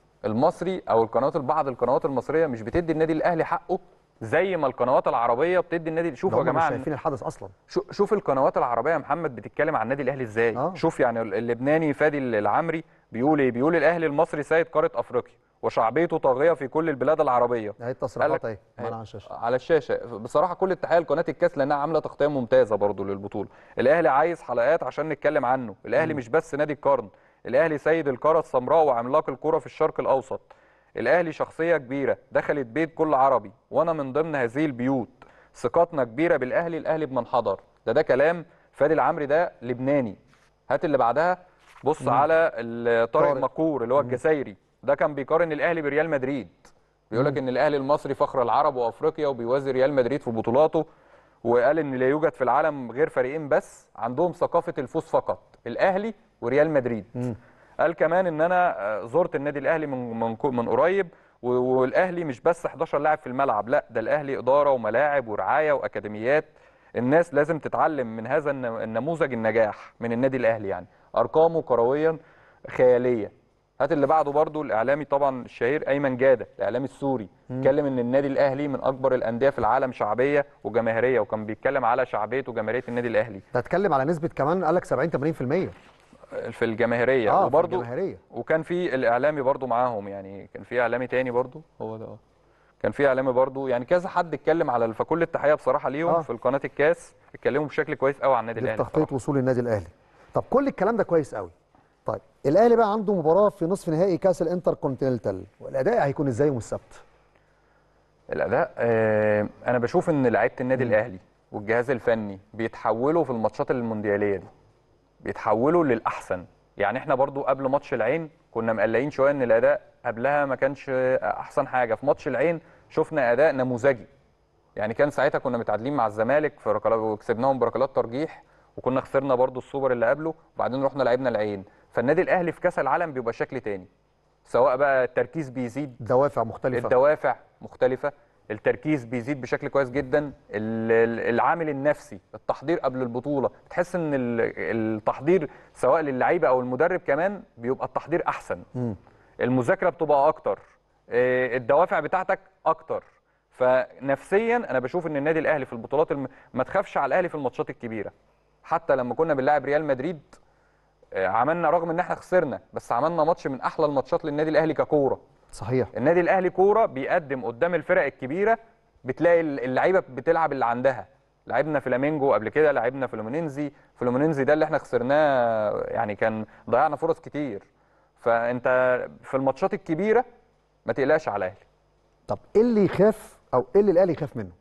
المصري او القنوات بعض القنوات المصريه مش بتدي النادي الاهلي حقه زي ما القنوات العربيه بتدي النادي شوفوا يا هم مش جماعه شايفين الحدث اصلا شو- شوف القنوات العربيه يا محمد بتتكلم عن النادي الاهلي ازاي آه. شوف يعني اللبناني فادي العمري بيقول ايه بيقول الاهلي المصري سيد قاره افريقيا وشعبيته طاغيه في كل البلاد العربيه اهي التصريحات قالك- اهي معانا على الشاشه على الشاشه بصراحه كل التحيه لقناه الكاس لانها عامله تغطيه ممتازه برضو للبطوله الاهلي عايز حلقات عشان نتكلم عنه الاهلي مش بس نادي القرن الاهلي سيد القاره السمراء وعملاق الكره في الشرق الاوسط الاهلي شخصيه كبيره دخلت بيت كل عربي وانا من ضمن هذه البيوت ثقتنا كبيره بالاهلي الاهلي بمن حضر ده ده كلام فادي العمري ده لبناني هات اللي بعدها بص على ال- طارق طارق. مكور اللي هو الجزائري ده كان بيقارن الاهلي بريال مدريد بيقول لك ان الاهلي المصري فخر العرب وافريقيا وبيوازي ريال مدريد في بطولاته وقال ان لا يوجد في العالم غير فريقين بس عندهم ثقافه الفوز فقط الاهلي وريال مدريد قال كمان ان انا آه، زرت النادي الاهلي من من كو- من قريب و- والاهلي مش بس 11 لاعب في الملعب لا ده الاهلي اداره وملاعب ورعايه واكاديميات الناس لازم تتعلم من هذا الن- النموذج النجاح من النادي الاهلي يعني ارقامه كرويا خياليه هات اللي بعده برضو الاعلامي طبعا الشهير ايمن جاده الاعلامي السوري اتكلم ان النادي الاهلي من اكبر الانديه في العالم شعبيه وجماهيريه وكان بيتكلم على شعبيه وجماهيريه النادي الاهلي ده اتكلم على نسبه كمان قال لك 70 80% في الجماهيريه اه وبرضو الجماهيريه وكان في الاعلامي برضو معاهم يعني كان في اعلامي تاني برضو هو ده اه كان في اعلامي برضو يعني كذا حد اتكلم على فكل التحيه بصراحه ليهم آه. في القناه الكاس اتكلموا بشكل كويس قوي عن النادي دي الاهلي تغطيه بصراحة. وصول النادي الاهلي طب كل الكلام ده كويس قوي طيب الاهلي بقى عنده مباراه في نصف نهائي كاس الانتر كونتيننتال والاداء هيكون ازاي يوم السبت الاداء آه انا بشوف ان لعيبه النادي الاهلي والجهاز الفني بيتحولوا في الماتشات الموندياليه دي بيتحولوا للاحسن يعني احنا برضو قبل ماتش العين كنا مقلقين شويه ان الاداء قبلها ما كانش احسن حاجه في ماتش العين شفنا اداء نموذجي يعني كان ساعتها كنا متعادلين مع الزمالك في ركلات وكسبناهم بركلات ترجيح وكنا خسرنا برضو السوبر اللي قبله وبعدين رحنا لعبنا العين فالنادي الاهلي في كاس العالم بيبقى شكل تاني سواء بقى التركيز بيزيد دوافع مختلفه الدوافع مختلفة التركيز بيزيد بشكل كويس جدا ال- ال- العامل النفسي التحضير قبل البطولة تحس ان ال- التحضير سواء للعيبة او المدرب كمان بيبقى التحضير احسن مم. المذاكرة بتبقى اكتر آه، الدوافع بتاعتك اكتر فنفسيا انا بشوف ان النادي الاهلي في البطولات الم... ما تخافش على الاهلي في الماتشات الكبيرة حتى لما كنا بنلاعب ريال مدريد آه، عملنا رغم ان احنا خسرنا بس عملنا ماتش من احلى الماتشات للنادي الاهلي ككوره صحيح النادي الاهلي كوره بيقدم قدام الفرق الكبيره بتلاقي اللعيبه بتلعب اللي عندها لعبنا فلامينجو قبل كده لعبنا فلومينينزي فلومينينزي ده اللي احنا خسرناه يعني كان ضيعنا فرص كتير فانت في الماتشات الكبيره ما تقلقش على الاهلي طب ايه اللي يخاف او ايه اللي الاهلي يخاف منه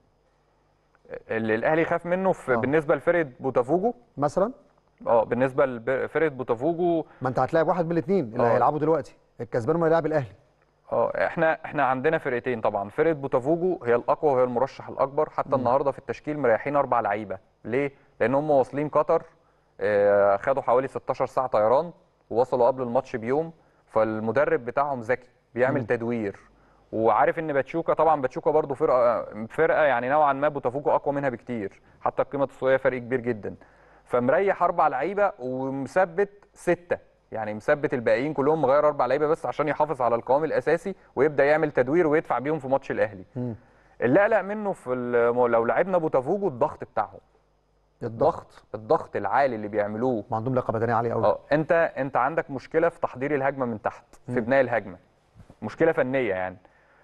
اللي الاهلي خاف منه في آه. بالنسبه لفرقه بوتافوجو مثلا اه بالنسبه لفرقه بوتافوجو ما انت هتلاعب واحد من الاثنين اللي آه. هيلعبوا دلوقتي الكسبان ما يلعب الاهلي اه احنا احنا عندنا فرقتين طبعا فرقه بوتافوجو هي الاقوى وهي المرشح الاكبر حتى النهارده في التشكيل مريحين اربع لعيبه ليه لان هم واصلين قطر آه، خدوا حوالي 16 ساعه طيران ووصلوا قبل الماتش بيوم فالمدرب بتاعهم ذكي بيعمل تدوير وعارف ان باتشوكا طبعا باتشوكا برضو فرقه فرقه يعني نوعا ما بوتافوجو اقوى منها بكتير حتى القيمه التسويقيه فرق كبير جدا فمريح اربع لعيبه ومثبت سته يعني مثبت الباقيين كلهم مغير اربع لعيبه بس عشان يحافظ على القوام الاساسي ويبدا يعمل تدوير ويدفع بيهم في ماتش الاهلي اللي اقلق منه في ال- لو لعبنا بوتافوجو الضغط بتاعهم الضغط الضغط العالي اللي بيعملوه ما عندهم لياقه بدنيه عاليه قوي اه انت انت عندك مشكله في تحضير الهجمه من تحت في بناء الهجمه مشكله فنيه يعني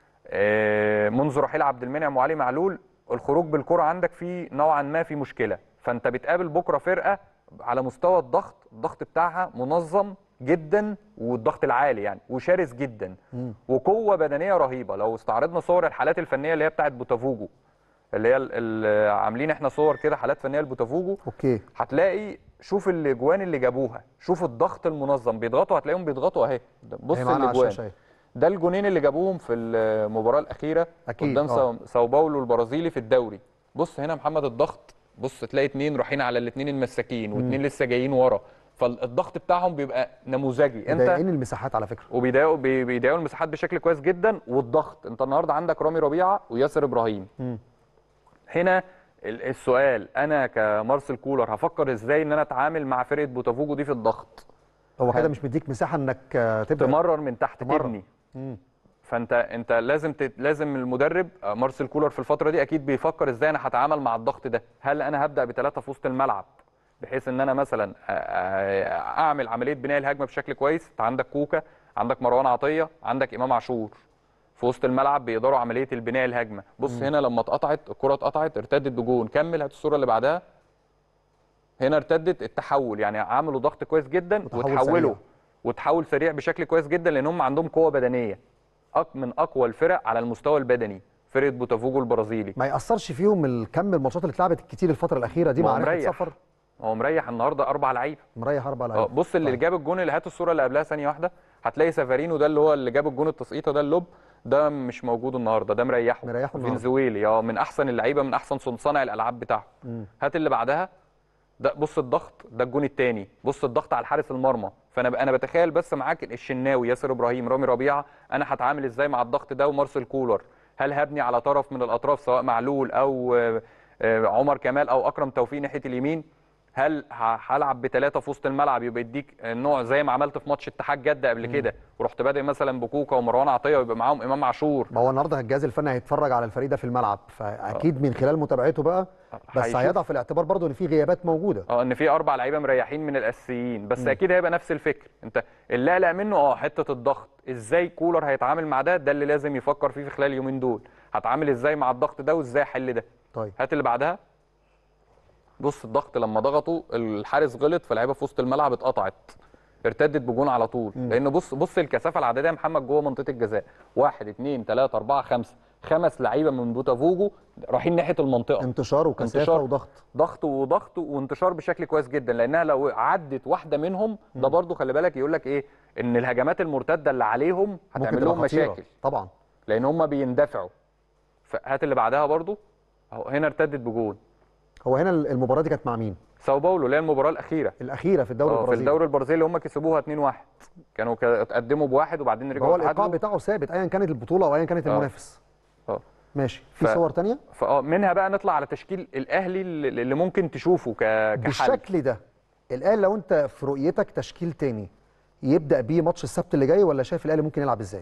آه، منذ رحيل عبد المنعم وعلي معلول الخروج بالكره عندك فيه نوعا ما في مشكله فانت بتقابل بكره فرقه على مستوى الضغط الضغط بتاعها منظم جدا والضغط العالي يعني وشرس جدا وقوه بدنيه رهيبه لو استعرضنا صور الحالات الفنيه اللي هي بتاعت بوتافوجو اللي هي ال- ال- عاملين احنا صور كده حالات فنيه لبوتافوجو اوكي هتلاقي شوف الاجوان اللي جابوها شوف الضغط المنظم بيضغطوا هتلاقيهم بيضغطوا اهي ده- بص هي معانا على الاجوان الشاشه اهي ده الجونين اللي جابوهم في المباراه الاخيره أكيد، قدام آه. ساو- ساو باولو البرازيلي في الدوري بص هنا محمد الضغط بص تلاقي اتنين رايحين على الاتنين المساكين واتنين لسه جايين ورا فالضغط بتاعهم بيبقى نموذجي انت مضايقين المساحات على فكره وبيضايقوا بي- بيضايقوا المساحات بشكل كويس جدا والضغط انت النهارده عندك رامي ربيعه وياسر ابراهيم هنا ال- السؤال انا كمارسيل كولر هفكر ازاي ان انا اتعامل مع فرقه بوتافوجو دي في الضغط هو كده هل- مش مديك مساحه انك آه، تبدا تمرر من تحت تمرر. تبني مم. فانت انت لازم تت... لازم المدرب آه، مارسيل كولر في الفتره دي اكيد بيفكر ازاي انا هتعامل مع الضغط ده هل انا هبدا بثلاثه في وسط الملعب بحيث ان انا مثلا آه، آه، اعمل عمليه بناء الهجمه بشكل كويس انت عندك كوكا عندك مروان عطيه عندك امام عاشور في وسط الملعب بيقدروا عمليه البناء الهجمه بص هنا لما اتقطعت الكره اتقطعت ارتدت بجون كمل هات الصوره اللي بعدها هنا ارتدت التحول يعني عملوا ضغط كويس جدا وتحول وتحولوا سريع. وتحول سريع بشكل كويس جدا لان هم عندهم قوه بدنيه أق- من اقوى الفرق على المستوى البدني فرقه بوتافوجو البرازيلي ما ياثرش فيهم الكم الماتشات اللي اتلعبت الكتير الفتره الاخيره دي ما مع هو رحله مريح. سفر هو مريح النهارده اربع لعيبه مريح اربع اه لعيبه بص اللي طيب. جاب الجون اللي هات الصوره اللي قبلها ثانيه واحده هتلاقي سافارينو ده اللي هو اللي جاب الجون التسقيطه ده اللوب ده مش موجود النهارده ده مريحه مريحه النهاردة. فنزويلي اه من احسن اللعيبه من احسن صناع الالعاب بتاعه هات اللي بعدها ده بص الضغط ده الجون الثاني بص الضغط على حارس المرمى فانا انا بتخيل بس معاك الشناوي ياسر ابراهيم رامي ربيعه انا هتعامل ازاي مع الضغط ده ومارسيل كولر هل هبني على طرف من الاطراف سواء معلول او آه، آه، عمر كمال او اكرم توفيق ناحيه اليمين هل ه- هلعب بثلاثه في وسط الملعب يبقى يديك نوع زي ما عملت في ماتش اتحاد جده قبل كده ورحت بادئ مثلا بكوكا ومروان عطيه ويبقى معاهم امام عاشور ما هو النهارده الجهاز الفني هيتفرج على الفريق ده في الملعب فاكيد من خلال متابعته بقى بس هيشوف. هيضع في الاعتبار برضه ان في غيابات موجوده اه ان في اربع لعيبه مريحين من الاساسيين بس اكيد هيبقى نفس الفكر انت اللي قلق منه اه حته الضغط ازاي كولر هيتعامل مع ده ده اللي لازم يفكر فيه في خلال اليومين دول هتعامل ازاي مع الضغط ده وازاي احل ده طيب هات اللي بعدها بص الضغط لما ضغطوا الحارس غلط فاللعيبه في وسط الملعب اتقطعت ارتدت بجون على طول لان بص بص الكثافه العدديه يا محمد جوه منطقه الجزاء واحد اثنين ثلاثه اربعه خمسه خمس لعيبه من بوتافوجو رايحين ناحيه المنطقه انتشار وكثافه انتشار. وضغط ضغط وضغط وانتشار بشكل كويس جدا لانها لو عدت واحده منهم ده برضو خلي بالك يقول لك ايه ان الهجمات المرتده اللي عليهم ممكن هتعمل تبقى لهم خطيرة. مشاكل طبعا لان هم بيندفعوا فهات اللي بعدها برضو اهو هنا ارتدت بجون هو هنا المباراه دي كانت مع مين ساو باولو اللي هي المباراه الاخيره الاخيره في الدوري اه في البرازيلي الدوري البرازيلي هم كسبوها 2-1 كانوا كا- اتقدموا بواحد وبعدين هو رجعوا الايقاع تعادلوا بتاعه ثابت ايا كانت البطوله او ايا كانت اه. المنافس اه ماشي في ف- صور تانية فاه منها بقى نطلع على تشكيل الاهلي اللي اللي ممكن تشوفه ك- كحل بالشكل ده الان لو انت في رؤيتك تشكيل تاني يبدا بيه ماتش السبت اللي جاي ولا شايف الاهلي ممكن يلعب ازاي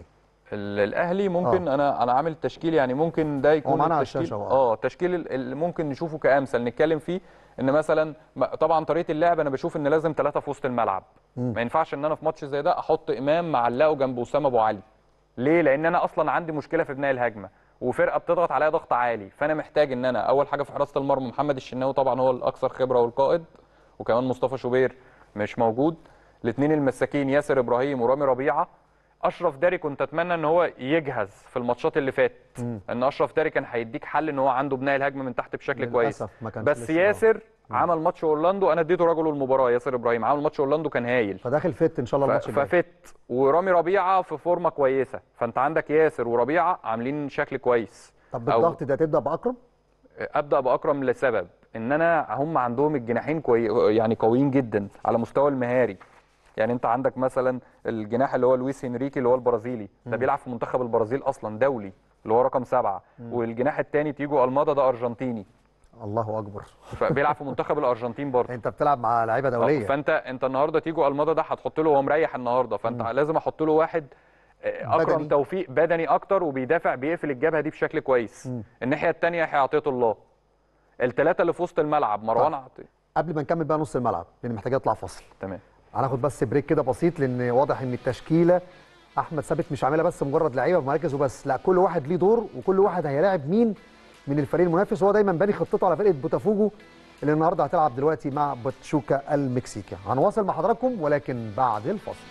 ال- الاهلي ممكن انا انا عامل تشكيل يعني ممكن ده يكون معانا على التشكيل الشاشة أهو. اه التشكيل ال- اللي ممكن نشوفه كامثل نتكلم فيه ان مثلا م- طبعا طريقه اللعب انا بشوف ان لازم ثلاثه في وسط الملعب ما ينفعش ان انا في ماتش زي ده احط امام معلقه جنب اسامه ابو علي ليه لان انا اصلا عندي مشكله في بناء الهجمه وفرقه بتضغط عليا ضغط عالي فانا محتاج ان انا اول حاجه في حراسه المرمى محمد الشناوي طبعا هو الاكثر خبره والقائد وكمان مصطفى شوبير مش موجود الاثنين المساكين ياسر ابراهيم ورامي ربيعه اشرف داري كنت اتمنى ان هو يجهز في الماتشات اللي فاتت ان اشرف داري كان هيديك حل ان هو عنده بناء الهجمه من تحت بشكل كويس للأسف ما كانش بس لسه. ياسر عمل ماتش اورلاندو انا اديته رجل المباراه ياسر ابراهيم عمل ماتش اورلاندو كان هايل فداخل فت ان شاء الله ف- الماتش الجاي ففت ورامي ربيعه في فورمه كويسه فانت عندك ياسر وربيعه عاملين شكل كويس طب أو- بالضغط ده تبدا باكرم ابدا باكرم لسبب ان انا هم عندهم الجناحين كوي... يعني قويين جدا على مستوى المهاري يعني انت عندك مثلا الجناح اللي هو لويس هنريكي اللي هو البرازيلي ده بيلعب في منتخب البرازيل اصلا دولي اللي هو رقم سبعة والجناح الثاني تيجو المادا ده ارجنتيني الله اكبر فبيلعب في منتخب الارجنتين برضه انت بتلعب مع لعيبه آه، دوليه فانت انت النهارده تيجو المادا ده هتحط له هو مريح النهارده فانت لازم احط له واحد آه، اكرم بدني. توفيق بدني اكتر وبيدافع بيقفل الجبهه دي بشكل كويس الناحيه الثانيه يحيى عطيه الله الثلاثه اللي في وسط الملعب مروان عطيه قبل ما نكمل بقى نص الملعب لان محتاج يطلع فاصل تمام هناخد بس بريك كده بسيط لان واضح ان التشكيله احمد ثابت مش عاملها بس مجرد لعيبه بمراكز وبس لا كل واحد ليه دور وكل واحد هيلاعب مين من الفريق المنافس وهو دايما باني خطته على فرقه بوتافوجو اللي النهارده هتلعب دلوقتي مع باتشوكا المكسيكي هنواصل مع حضراتكم ولكن بعد الفاصل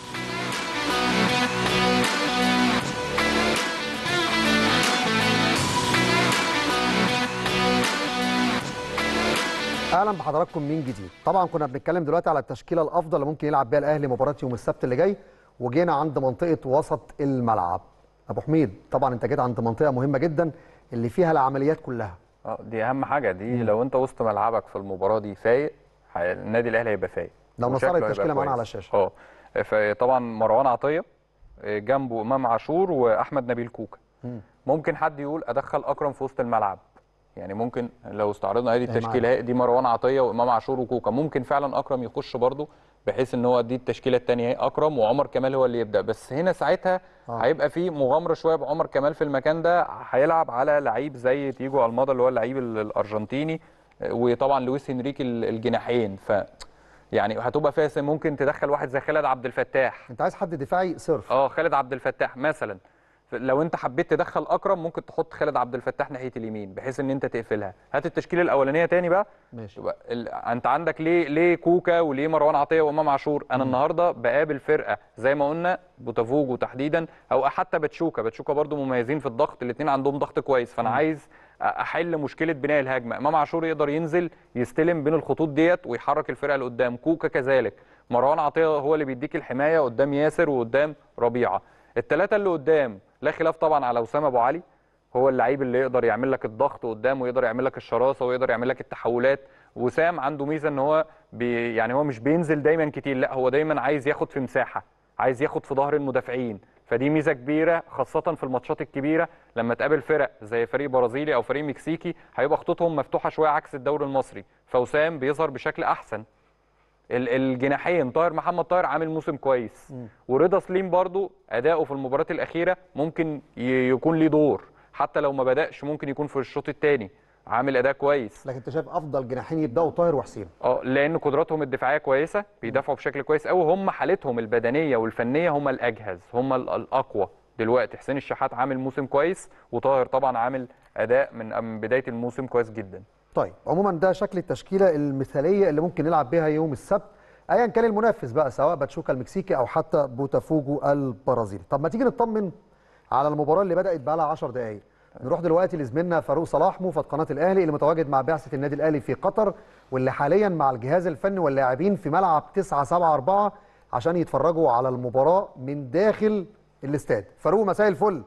اهلا بحضراتكم من جديد طبعا كنا بنتكلم دلوقتي على التشكيله الافضل اللي ممكن يلعب بيها الاهلي مباراه يوم السبت اللي جاي وجينا عند منطقه وسط الملعب ابو حميد طبعا انت جيت عند منطقه مهمه جدا اللي فيها العمليات كلها اه دي اهم حاجه دي لو انت وسط ملعبك في المباراه دي فايق هي- النادي الاهلي هيبقى فايق لو وشكله نصر هيبقى التشكيلة معانا كويس. على الشاشة. اه فطبعا مروان عطيه آه، جنبه امام عاشور واحمد نبيل كوكا ممكن حد يقول ادخل اكرم في وسط الملعب يعني ممكن لو استعرضنا هذه إيه التشكيله هي- دي مروان عطيه وامام عاشور وكوكا ممكن فعلا اكرم يخش برضه بحيث ان هو دي التشكيله الثانيه هي اكرم وعمر كمال هو اللي يبدا بس هنا ساعتها آه. هيبقى في مغامره شويه بعمر كمال في المكان ده هيلعب على لعيب زي تيجو الماضي اللي هو اللعيب ال- الارجنتيني وطبعا لويس انريكي ال- الجناحين ف يعني هتبقى فيها ممكن تدخل واحد زي خالد عبد الفتاح انت عايز حد دفاعي صرف اه خالد عبد الفتاح مثلا ف- لو انت حبيت تدخل اكرم ممكن تحط خالد عبد الفتاح ناحيه اليمين بحيث ان انت تقفلها هات التشكيله الاولانيه تاني بقى ماشي يبقى ال... انت عندك ليه ليه كوكا وليه مروان عطيه وامام عاشور انا النهارده بقابل فرقه زي ما قلنا بوتافوجو تحديدا او حتى باتشوكا باتشوكا برضو مميزين في الضغط الاثنين عندهم ضغط كويس فانا عايز احل مشكله بناء الهجمه امام عاشور يقدر ينزل يستلم بين الخطوط ديت ويحرك الفرقه اللي قدام كوكا كذلك مروان عطيه هو اللي بيديك الحمايه قدام ياسر وقدام ربيعه الثلاثه اللي قدام لا خلاف طبعا على اسامه ابو علي هو اللعيب اللي يقدر يعمل لك الضغط قدام ويقدر يعمل لك الشراسه ويقدر يعمل لك التحولات وسام عنده ميزه ان هو بي يعني هو مش بينزل دايما كتير لا هو دايما عايز ياخد في مساحه عايز ياخد في ظهر المدافعين فدي ميزه كبيره خاصه في الماتشات الكبيره لما تقابل فرق زي فريق برازيلي او فريق مكسيكي هيبقى خطوطهم مفتوحه شويه عكس الدوري المصري فوسام بيظهر بشكل احسن ال- الجناحين طاهر محمد طاهر عامل موسم كويس ورضا سليم برضو اداؤه في المباراه الاخيره ممكن ي- يكون ليه دور حتى لو ما بداش ممكن يكون في الشوط الثاني عامل اداء كويس لكن انت شايف افضل جناحين يبداوا طاهر وحسين اه لان قدراتهم الدفاعيه كويسه بيدافعوا بشكل كويس قوي هم حالتهم البدنيه والفنيه هم الاجهز هم ال- الاقوى دلوقتي حسين الشحات عامل موسم كويس وطاهر طبعا عامل اداء من من بدايه الموسم كويس جدا طيب عموما ده شكل التشكيله المثاليه اللي ممكن نلعب بيها يوم السبت ايا كان المنافس بقى سواء باتشوكا المكسيكي او حتى بوتافوجو البرازيلي طب ما تيجي نطمن على المباراه اللي بدات بقى لها 10 دقائق نروح دلوقتي لزميلنا فاروق صلاح موفد قناه الاهلي اللي متواجد مع بعثه النادي الاهلي في قطر واللي حاليا مع الجهاز الفني واللاعبين في ملعب 9 7 4 عشان يتفرجوا على المباراه من داخل الاستاد فاروق مساء الفل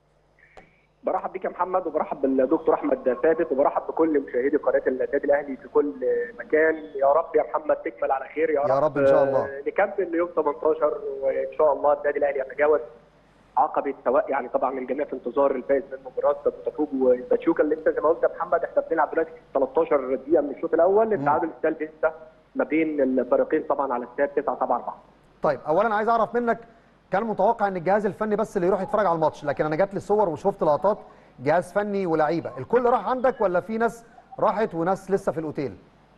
برحب بيك يا محمد وبرحب بالدكتور احمد ثابت وبرحب بكل مشاهدي قناه النادي الاهلي في كل مكان يا رب يا محمد تكمل على خير يا, يا رب إن شاء الله. آه، نكمل ليوم 18 وان شاء الله النادي الاهلي يتجاوز عقبه سواء يعني طبعا الجميع في انتظار الفائز من مباراه بوتافوجو وباتشوكا اللي انت زي ما قلت يا محمد احنا بنلعب دلوقتي 13 دقيقه من الشوط الاول التعادل السلبي لسه ما بين الفريقين طبعا على استاد 9 7 4 طيب اولا عايز اعرف منك كان متوقع ان الجهاز الفني بس اللي يروح يتفرج على الماتش لكن انا جات لي صور وشفت لقطات جهاز فني ولاعيبه الكل راح عندك ولا في ناس راحت وناس لسه في الاوتيل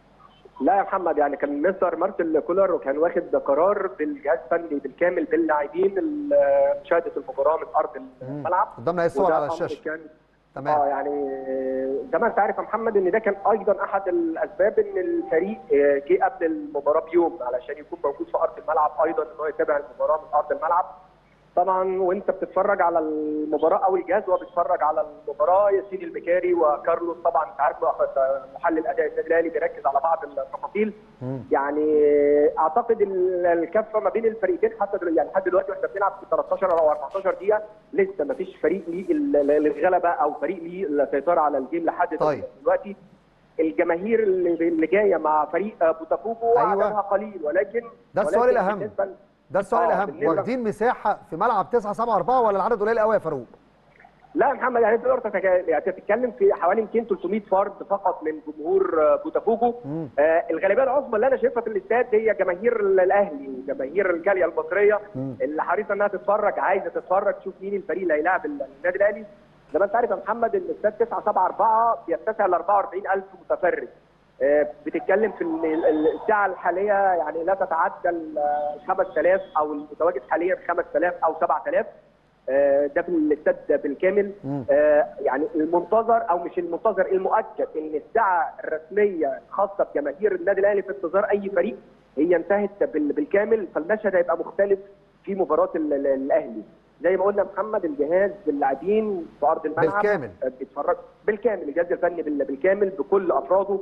لا يا محمد يعني كان مستر مارتن كولر وكان واخد قرار بالجهاز الفني بالكامل باللاعبين ال- مشاهده المباراه من ارض الملعب قدامنا ايه الصور وده على أمر الشاشه كان تمام اه يعني زي ما انت عارف يا محمد ان ده كان ايضا احد الاسباب ان الفريق آه، جه قبل المباراه بيوم علشان يكون موجود في ارض الملعب ايضا ان هو يتابع المباراه من ارض الملعب طبعا وانت بتتفرج على المباراه او الجهاز وهو بيتفرج على المباراه ياسين المكاري وكارلوس طبعا انت عارف محلل اداء النادي الاهلي بيركز على بعض التفاصيل يعني اعتقد ال- الكفه ما بين الفريقين حتى دل- يعني لحد دلوقتي واحنا بنلعب في 13 او 14 دقيقه لسه ما فيش فريق ليه ال- ال- الغلبه او فريق ليه السيطره على الجيم لحد طيب. دلوقتي الجماهير اللي اللي جايه مع فريق بوتافوجو أيوة. عددها قليل ولكن ده السؤال ولكن الأهم. بالنسبة ل- ده السؤال آه، الاهم بالنسبة- واخدين مساحه في ملعب 9 7 4 ولا العدد قليل قوي يا فاروق لا يا محمد يعني تقدر تتك- يعني تتكلم في حوالي 200 300 فرد فقط من جمهور آه، بوتافوجو آه الغالبيه العظمى اللي انا شايفها في الاستاد هي جماهير الاهلي وجماهير الجاليه المصريه اللي حريصه انها تتفرج عايزه تتفرج تشوف مين الفريق اللي هيلاعب النادي الاهلي زي ما انت عارف يا محمد ان الاستاد 9 7 4 بيتسع ل 44000 متفرج آه، بتتكلم في ال- ال- الساعه الحاليه يعني لا تتعدى ال 5000 او المتواجد حاليا 5000 او 7000 آه، ده في الاستاد بالكامل آه، يعني المنتظر او مش المنتظر المؤكد ان الساعه الرسميه الخاصه بجماهير النادي الاهلي في انتظار اي فريق هي انتهت بال- بالكامل فالمشهد هيبقى مختلف في مباراه ال- ال- الاهلي زي ما قلنا محمد الجهاز باللاعبين في ارض الملعب بالكامل. آه، بيتفرج بالكامل الجهاز الفني بال- بالكامل بكل افراده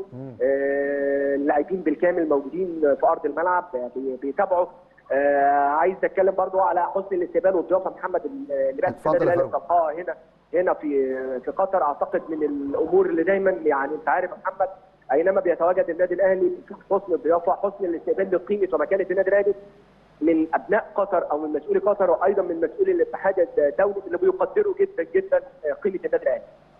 آه، اللاعبين بالكامل موجودين في ارض الملعب بي- بيتابعوا آه عايز اتكلم برضو على حسن الاستقبال والضيافه محمد اللي بقى اتفضل يا النادي الأهلي فاروق. طبقها هنا هنا في في قطر اعتقد من الامور اللي دايما يعني انت عارف يا محمد اينما بيتواجد النادي الاهلي في حسن الضيافه حسن الاستقبال لقيمه ومكانه النادي الاهلي من ابناء قطر او من مسؤولي قطر وايضا من مسؤولي الاتحاد الدولي اللي بيقدروا جدا جدا قيمه النادي الاهلي.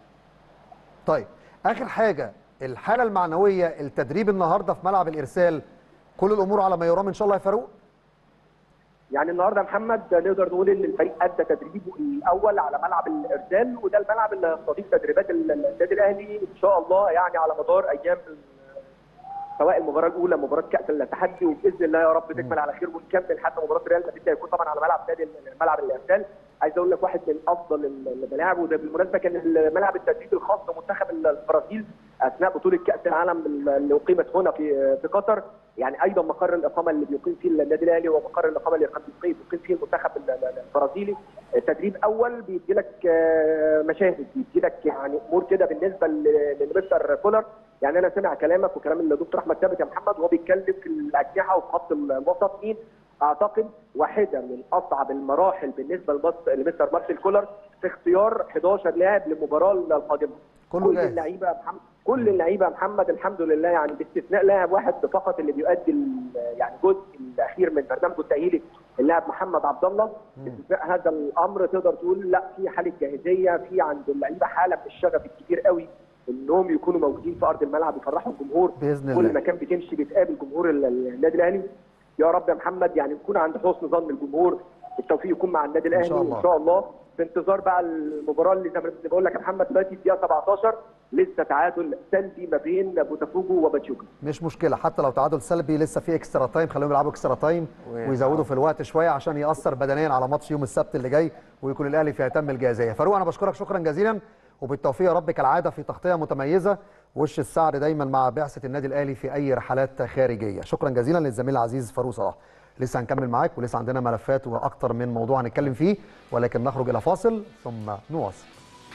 طيب اخر حاجه الحاله المعنويه التدريب النهارده في ملعب الارسال كل الامور على ما يرام ان شاء الله يا فاروق يعني النهارده يا محمد نقدر نقول ان الفريق ادى تدريبه الاول على ملعب الارسال وده الملعب اللي هيستضيف تدريبات النادي الاهلي ان شاء الله يعني على مدار ايام سواء المباراه الاولى مباراه كاس التحدي وباذن الله يا رب تكمل على خير ونكمل حتى مباراه ريال مدريد هيكون طبعا على ملعب نادي ملعب الارسال عايز اقول لك واحد من افضل الملاعب وده بالمناسبه كان الملعب التدريب الخاص بمنتخب البرازيل اثناء بطوله كاس العالم اللي اقيمت هنا في في قطر يعني ايضا مقر الاقامه اللي بيقيم فيه النادي الاهلي ومقر الاقامه اللي بيقيم بيقيم فيه المنتخب البرازيلي تدريب اول بيدي لك مشاهد بيدي لك يعني امور كده بالنسبه لمستر كولر يعني انا سامع كلامك وكلام الدكتور احمد ثابت يا محمد وهو بيتكلم في الاجنحه وفي خط الوسط مين اعتقد واحده من اصعب المراحل بالنسبه لمستر مارسيل كولر في اختيار 11 لاعب للمباراه القادمه كله كل جاهز. اللعيبه يا محمد كل اللعيبه يا محمد الحمد لله يعني باستثناء لاعب واحد فقط اللي بيؤدي ال- يعني الجزء الاخير من برنامجه التاهيلي اللاعب محمد عبد الله باستثناء هذا الامر تقدر تقول لا في حاله جاهزيه في عند اللعيبه حاله من الشغف الكبير قوي انهم يكونوا موجودين في ارض الملعب يفرحوا الجمهور بإذن كل الله. مكان بتمشي بتقابل جمهور ال- النادي الاهلي يا رب يا محمد يعني نكون عند حسن ظن الجمهور التوفيق يكون مع النادي الاهلي شاء الله. ان شاء الله في انتظار بقى المباراه اللي زي ما بقول لك يا محمد دلوقتي الدقيقه 17 لسه تعادل سلبي ما بين بوتافوجو وباتشوكا مش مشكله حتى لو تعادل سلبي لسه في اكسترا تايم خليهم يلعبوا اكسترا تايم و- ويزودوا في الوقت شويه عشان ياثر بدنيا على ماتش يوم السبت اللي جاي ويكون الاهلي في اتم الجاهزيه فاروق انا بشكرك شكرا جزيلا وبالتوفيق يا رب كالعاده في تغطيه متميزه وش السعد دايما مع بعثه النادي الاهلي في اي رحلات خارجيه شكرا جزيلا للزميل العزيز فاروق صلاح لسه هنكمل معاك ولسه عندنا ملفات واكتر من موضوع هنتكلم فيه ولكن نخرج الى فاصل ثم نواصل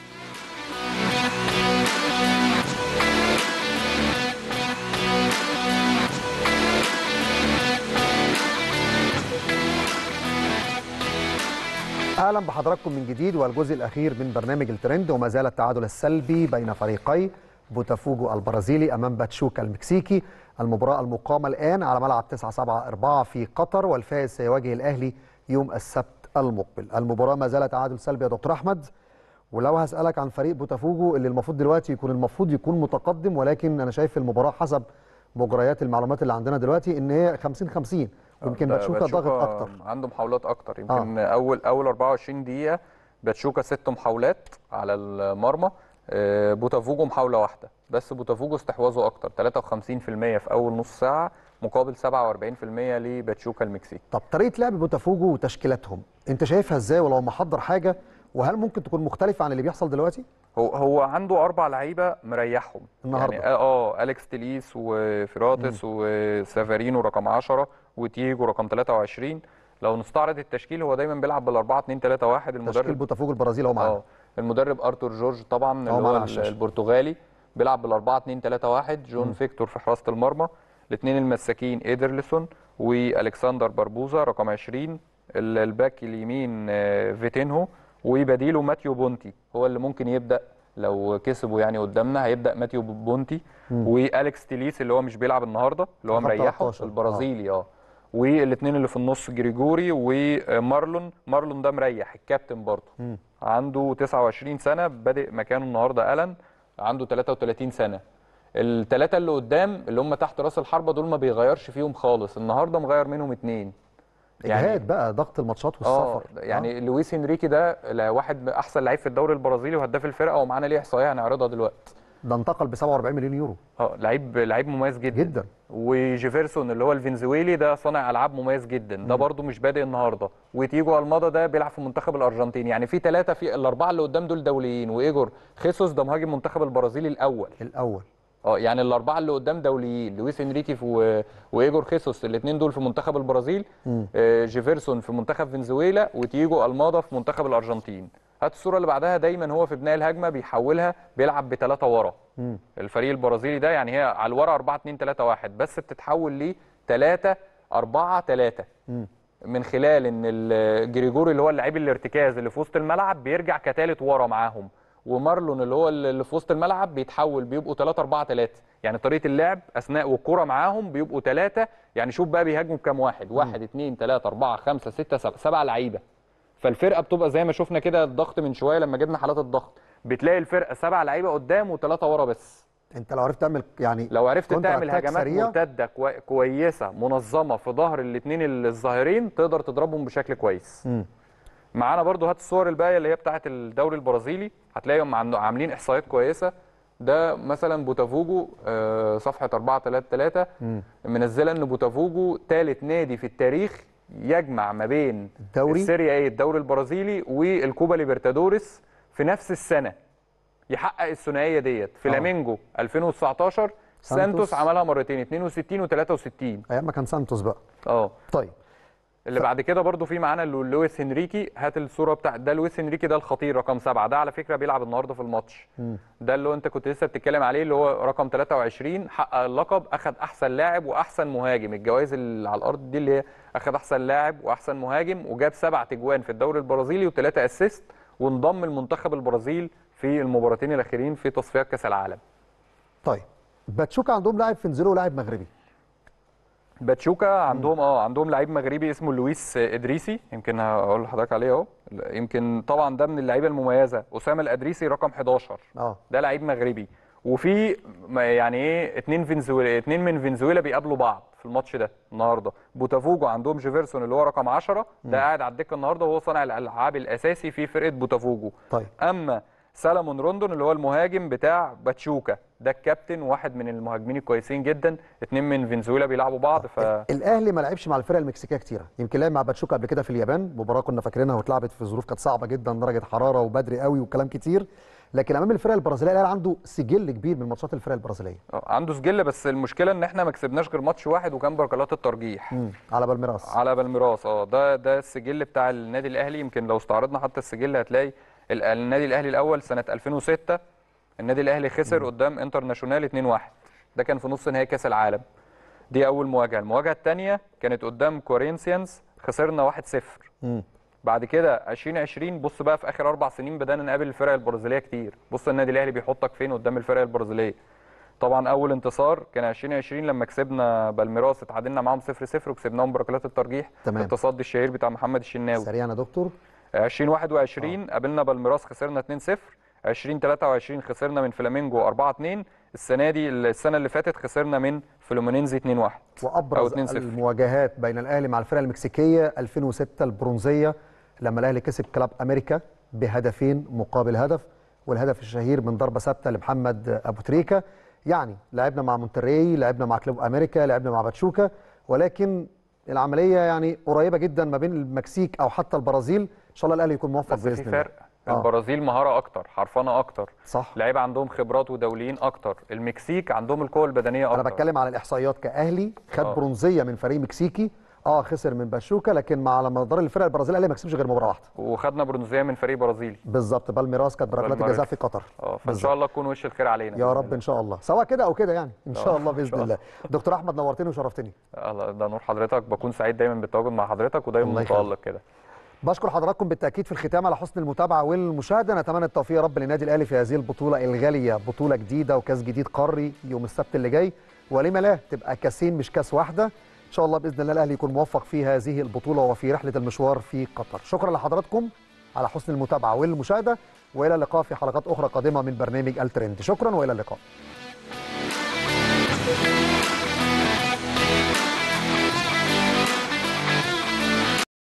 اهلا بحضراتكم من جديد والجزء الاخير من برنامج الترند وما زال التعادل السلبي بين فريقي بوتافوجو البرازيلي امام باتشوكا المكسيكي المباراه المقامه الان على ملعب 974 في قطر والفائز سيواجه الاهلي يوم السبت المقبل المباراه ما زالت تعادل سلبي يا دكتور احمد ولو هسالك عن فريق بوتافوجو اللي المفروض دلوقتي يكون المفروض يكون متقدم ولكن انا شايف المباراه حسب مجريات المعلومات اللي عندنا دلوقتي ان هي 50 50 يمكن ده باتشوكا ضاغط اكتر عنده محاولات اكتر يمكن آه. اول اول 24 دقيقه باتشوكا ست محاولات على المرمى آه، بوتافوجو محاوله واحده بس بوتافوجو استحواذه اكتر 53% في اول نص ساعه مقابل 47% لباتشوكا المكسيكي طب طريقه لعب بوتافوجو وتشكيلاتهم انت شايفها ازاي ولو محضر حاجه وهل ممكن تكون مختلفه عن اللي بيحصل دلوقتي هو هو عنده اربع لعيبه مريحهم النهاردة. يعني اه اليكس تليس وفيراتس وسافارينو رقم 10 وتيجو رقم 23 لو نستعرض التشكيل هو دايما بيلعب بال 4 2 3 1 تشكيل المدرب بوتافوجو البرازيل هو معانا اه المدرب ارتور جورج طبعا هو اللي معانا هو على الشاشة. البرتغالي بيلعب بال 4 2 3 1 جون فيكتور في حراسه المرمى الاثنين المساكين ايدرلسون والكسندر بربوزا رقم 20 ال- الباك اليمين آه، فيتينهو وبديله ماتيو بونتي هو اللي ممكن يبدا لو كسبوا يعني قدامنا هيبدا ماتيو بونتي واليكس تيليس اللي هو مش بيلعب النهارده اللي هو رقم مريحه 13. البرازيلي اه والاثنين اللي في النص جريجوري ومارلون مارلون ده مريح الكابتن برضه عنده 29 سنه بادئ مكانه النهارده الن عنده 33 سنه الثلاثه اللي قدام اللي هم تحت راس الحربه دول ما بيغيرش فيهم خالص النهارده مغير منهم اثنين اجهاد بقى ضغط الماتشات اه والسفر يعني آه. لويس انريكي ده لا- واحد من احسن لعيب في الدوري البرازيلي وهداف الفرقه ومعانا ليه احصائيه هنعرضها دلوقتي ده انتقل ب 47 مليون يورو اه لعيب لعيب مميز جدا جدا وجيفرسون اللي هو الفنزويلي ده صانع العاب مميز جدا ده برده مش بادئ النهارده وتيجو المادا ده بيلعب في منتخب الارجنتين يعني في ثلاثه في الاربعه اللي قدام دول دوليين وايجور خيسوس ده مهاجم منتخب البرازيل الاول الاول اه يعني الاربعه اللي قدام دوليين لويس انريكي و... وايجور خيسوس الاثنين دول في منتخب البرازيل آه جيفرسون في منتخب فنزويلا وتيجو المادا في منتخب الارجنتين هات الصوره اللي بعدها دايما هو في بناء الهجمه بيحولها بيلعب بثلاثه ورا الفريق البرازيلي ده يعني هي على الورا 4 2 3 1 بس بتتحول ل 3 4 3 من خلال ان الجريجوري اللي هو اللعيب الارتكاز اللي في وسط الملعب بيرجع كثالث ورا معاهم ومارلون اللي هو اللي في وسط الملعب بيتحول بيبقوا 3 4 3 يعني طريقه اللعب اثناء والكره معاهم بيبقوا 3 يعني شوف بقى بيهاجموا بكام واحد 1 2 3 4 5 6 7 سبع لعيبه فالفرقه بتبقى زي ما شفنا كده الضغط من شويه لما جبنا حالات الضغط بتلاقي الفرقه سبع لعيبه قدام وثلاثه ورا بس انت لو عرفت تعمل يعني لو عرفت كونتر تعمل أتاك هجمات سريع. مرتده كوي- كويسه منظمه في ظهر الاثنين الظاهرين تقدر تضربهم بشكل كويس مم. معانا برضو هات الصور الباقيه اللي هي بتاعه الدوري البرازيلي هتلاقيهم عن- عاملين احصائيات كويسه ده مثلا بوتافوجو آه، صفحه 433 منزله ان بوتافوجو ثالث نادي في التاريخ يجمع ما بين الدوري؟ السيريا ايه الدوري البرازيلي والكوبا ليبرتادوريس في نفس السنه يحقق الثنائيه ديت فلامينجو 2019 سانتوس. سانتوس عملها مرتين 62 و63 ايام ما كان سانتوس بقى اه طيب اللي بعد كده برضو في معانا لو- لويس هنريكي هات الصوره بتاع ده لويس هنريكي ده الخطير رقم سبعة ده على فكره بيلعب النهارده في الماتش ده اللي هو انت كنت لسه بتتكلم عليه اللي هو رقم 23 حقق اللقب اخذ احسن لاعب واحسن مهاجم الجوائز اللي على الارض دي اللي هي اخذ احسن لاعب واحسن مهاجم وجاب سبع تجوان في الدوري البرازيلي وثلاثه اسيست وانضم المنتخب البرازيل في المباراتين الاخيرين في تصفيات كاس العالم طيب باتشوكا عندهم لاعب فنزيلو ولاعب مغربي باتشوكا عندهم اه عندهم لعيب مغربي اسمه لويس ادريسي يمكن هقول لحضرتك عليه اهو يمكن طبعا ده من اللعيبه المميزه اسامه الادريسي رقم 11 اه ده لعيب مغربي وفي ما يعني ايه اتنين فنزويلا اتنين من فنزويلا بيقابلوا بعض في الماتش ده النهارده بوتافوجو عندهم جيفرسون اللي هو رقم 10 ده قاعد على الدكه النهارده وهو صانع الالعاب الاساسي في فرقه بوتافوجو طيب اما سالمون روندون اللي هو المهاجم بتاع باتشوكا ده الكابتن واحد من المهاجمين الكويسين جدا اتنين من فنزويلا بيلعبوا بعض ف الاهلي ما لعبش مع الفرق المكسيكيه كتيره يمكن لعب مع باتشوكا قبل كده في اليابان مباراه كنا فاكرينها واتلعبت في ظروف كانت صعبه جدا درجه حراره وبدري قوي وكلام كتير لكن امام الفرق البرازيليه الاهلي عنده سجل كبير من ماتشات الفرق البرازيليه آه، عنده سجل بس المشكله ان احنا ما كسبناش غير ماتش واحد وكان بركلات الترجيح مم. على بالميراس على بالميراس اه ده ده السجل بتاع النادي الاهلي يمكن لو استعرضنا حتى السجل هتلاقي ال- النادي الاهلي الاول سنه 2006 النادي الاهلي خسر قدام انترناشونال 2-1 ده كان في نص نهائي كاس العالم دي اول مواجهه المواجهه الثانيه كانت قدام كورينثيانز خسرنا 1-0 مم. بعد كده 2020 بص بقى في اخر اربع سنين بدانا نقابل الفرق البرازيليه كتير بص النادي الاهلي بيحطك فين قدام الفرق البرازيليه طبعا اول انتصار كان 2020 لما كسبنا بالميراس اتعادلنا معاهم 0 0 وكسبناهم بركلات الترجيح تمام. التصدي الشهير بتاع محمد الشناوي سريعا يا دكتور 2021 قابلنا بالميراس خسرنا 2 0 2023 خسرنا من فلامينجو 4 2 السنه دي السنه اللي فاتت خسرنا من فلومينينزي 2-1 أو وابرز 2-0. المواجهات بين الاهلي مع الفرقه المكسيكيه 2006 البرونزيه لما الاهلي كسب كلاب امريكا بهدفين مقابل هدف والهدف الشهير من ضربه ثابته لمحمد ابو تريكه يعني لعبنا مع مونتري لعبنا مع كلوب امريكا لعبنا مع باتشوكا ولكن العمليه يعني قريبه جدا ما بين المكسيك او حتى البرازيل ان شاء الله الاهلي يكون موفق بس في باذن الله فرق آه. البرازيل مهاره اكتر حرفنه اكتر صح لعيبه عندهم خبرات ودوليين اكتر المكسيك عندهم القوه البدنيه اكتر انا بتكلم على الاحصائيات كاهلي خد آه. برونزيه من فريق مكسيكي اه خسر من باتشوكا لكن مع على مدار الفرق البرازيليه الاهلي ما كسبش غير مباراه واحده وخدنا برونزيه من فريق برازيلي بالظبط بالميراس كانت بركلات بالميراس. الجزاء في قطر اه فان بالظبط. شاء الله تكون وش الخير علينا يا بإذن رب الله. ان شاء الله سواء كده او كده يعني ان شاء آه، الله إن باذن شاء الله دكتور احمد نورتني وشرفتني الله ده نور حضرتك بكون سعيد دايما بالتواجد مع حضرتك ودايما الله يخليك. متالق كده بشكر حضراتكم بالتاكيد في الختام على حسن المتابعه والمشاهده نتمنى التوفيق يا رب للنادي الاهلي في هذه البطوله الغاليه بطوله جديده وكاس جديد قاري يوم السبت اللي جاي ولما لا تبقى كاسين مش كاس واحده ان شاء الله باذن الله الاهلي يكون موفق في هذه البطوله وفي رحله المشوار في قطر شكرا لحضراتكم على حسن المتابعه والمشاهده والى اللقاء في حلقات اخرى قادمه من برنامج الترند شكرا والى اللقاء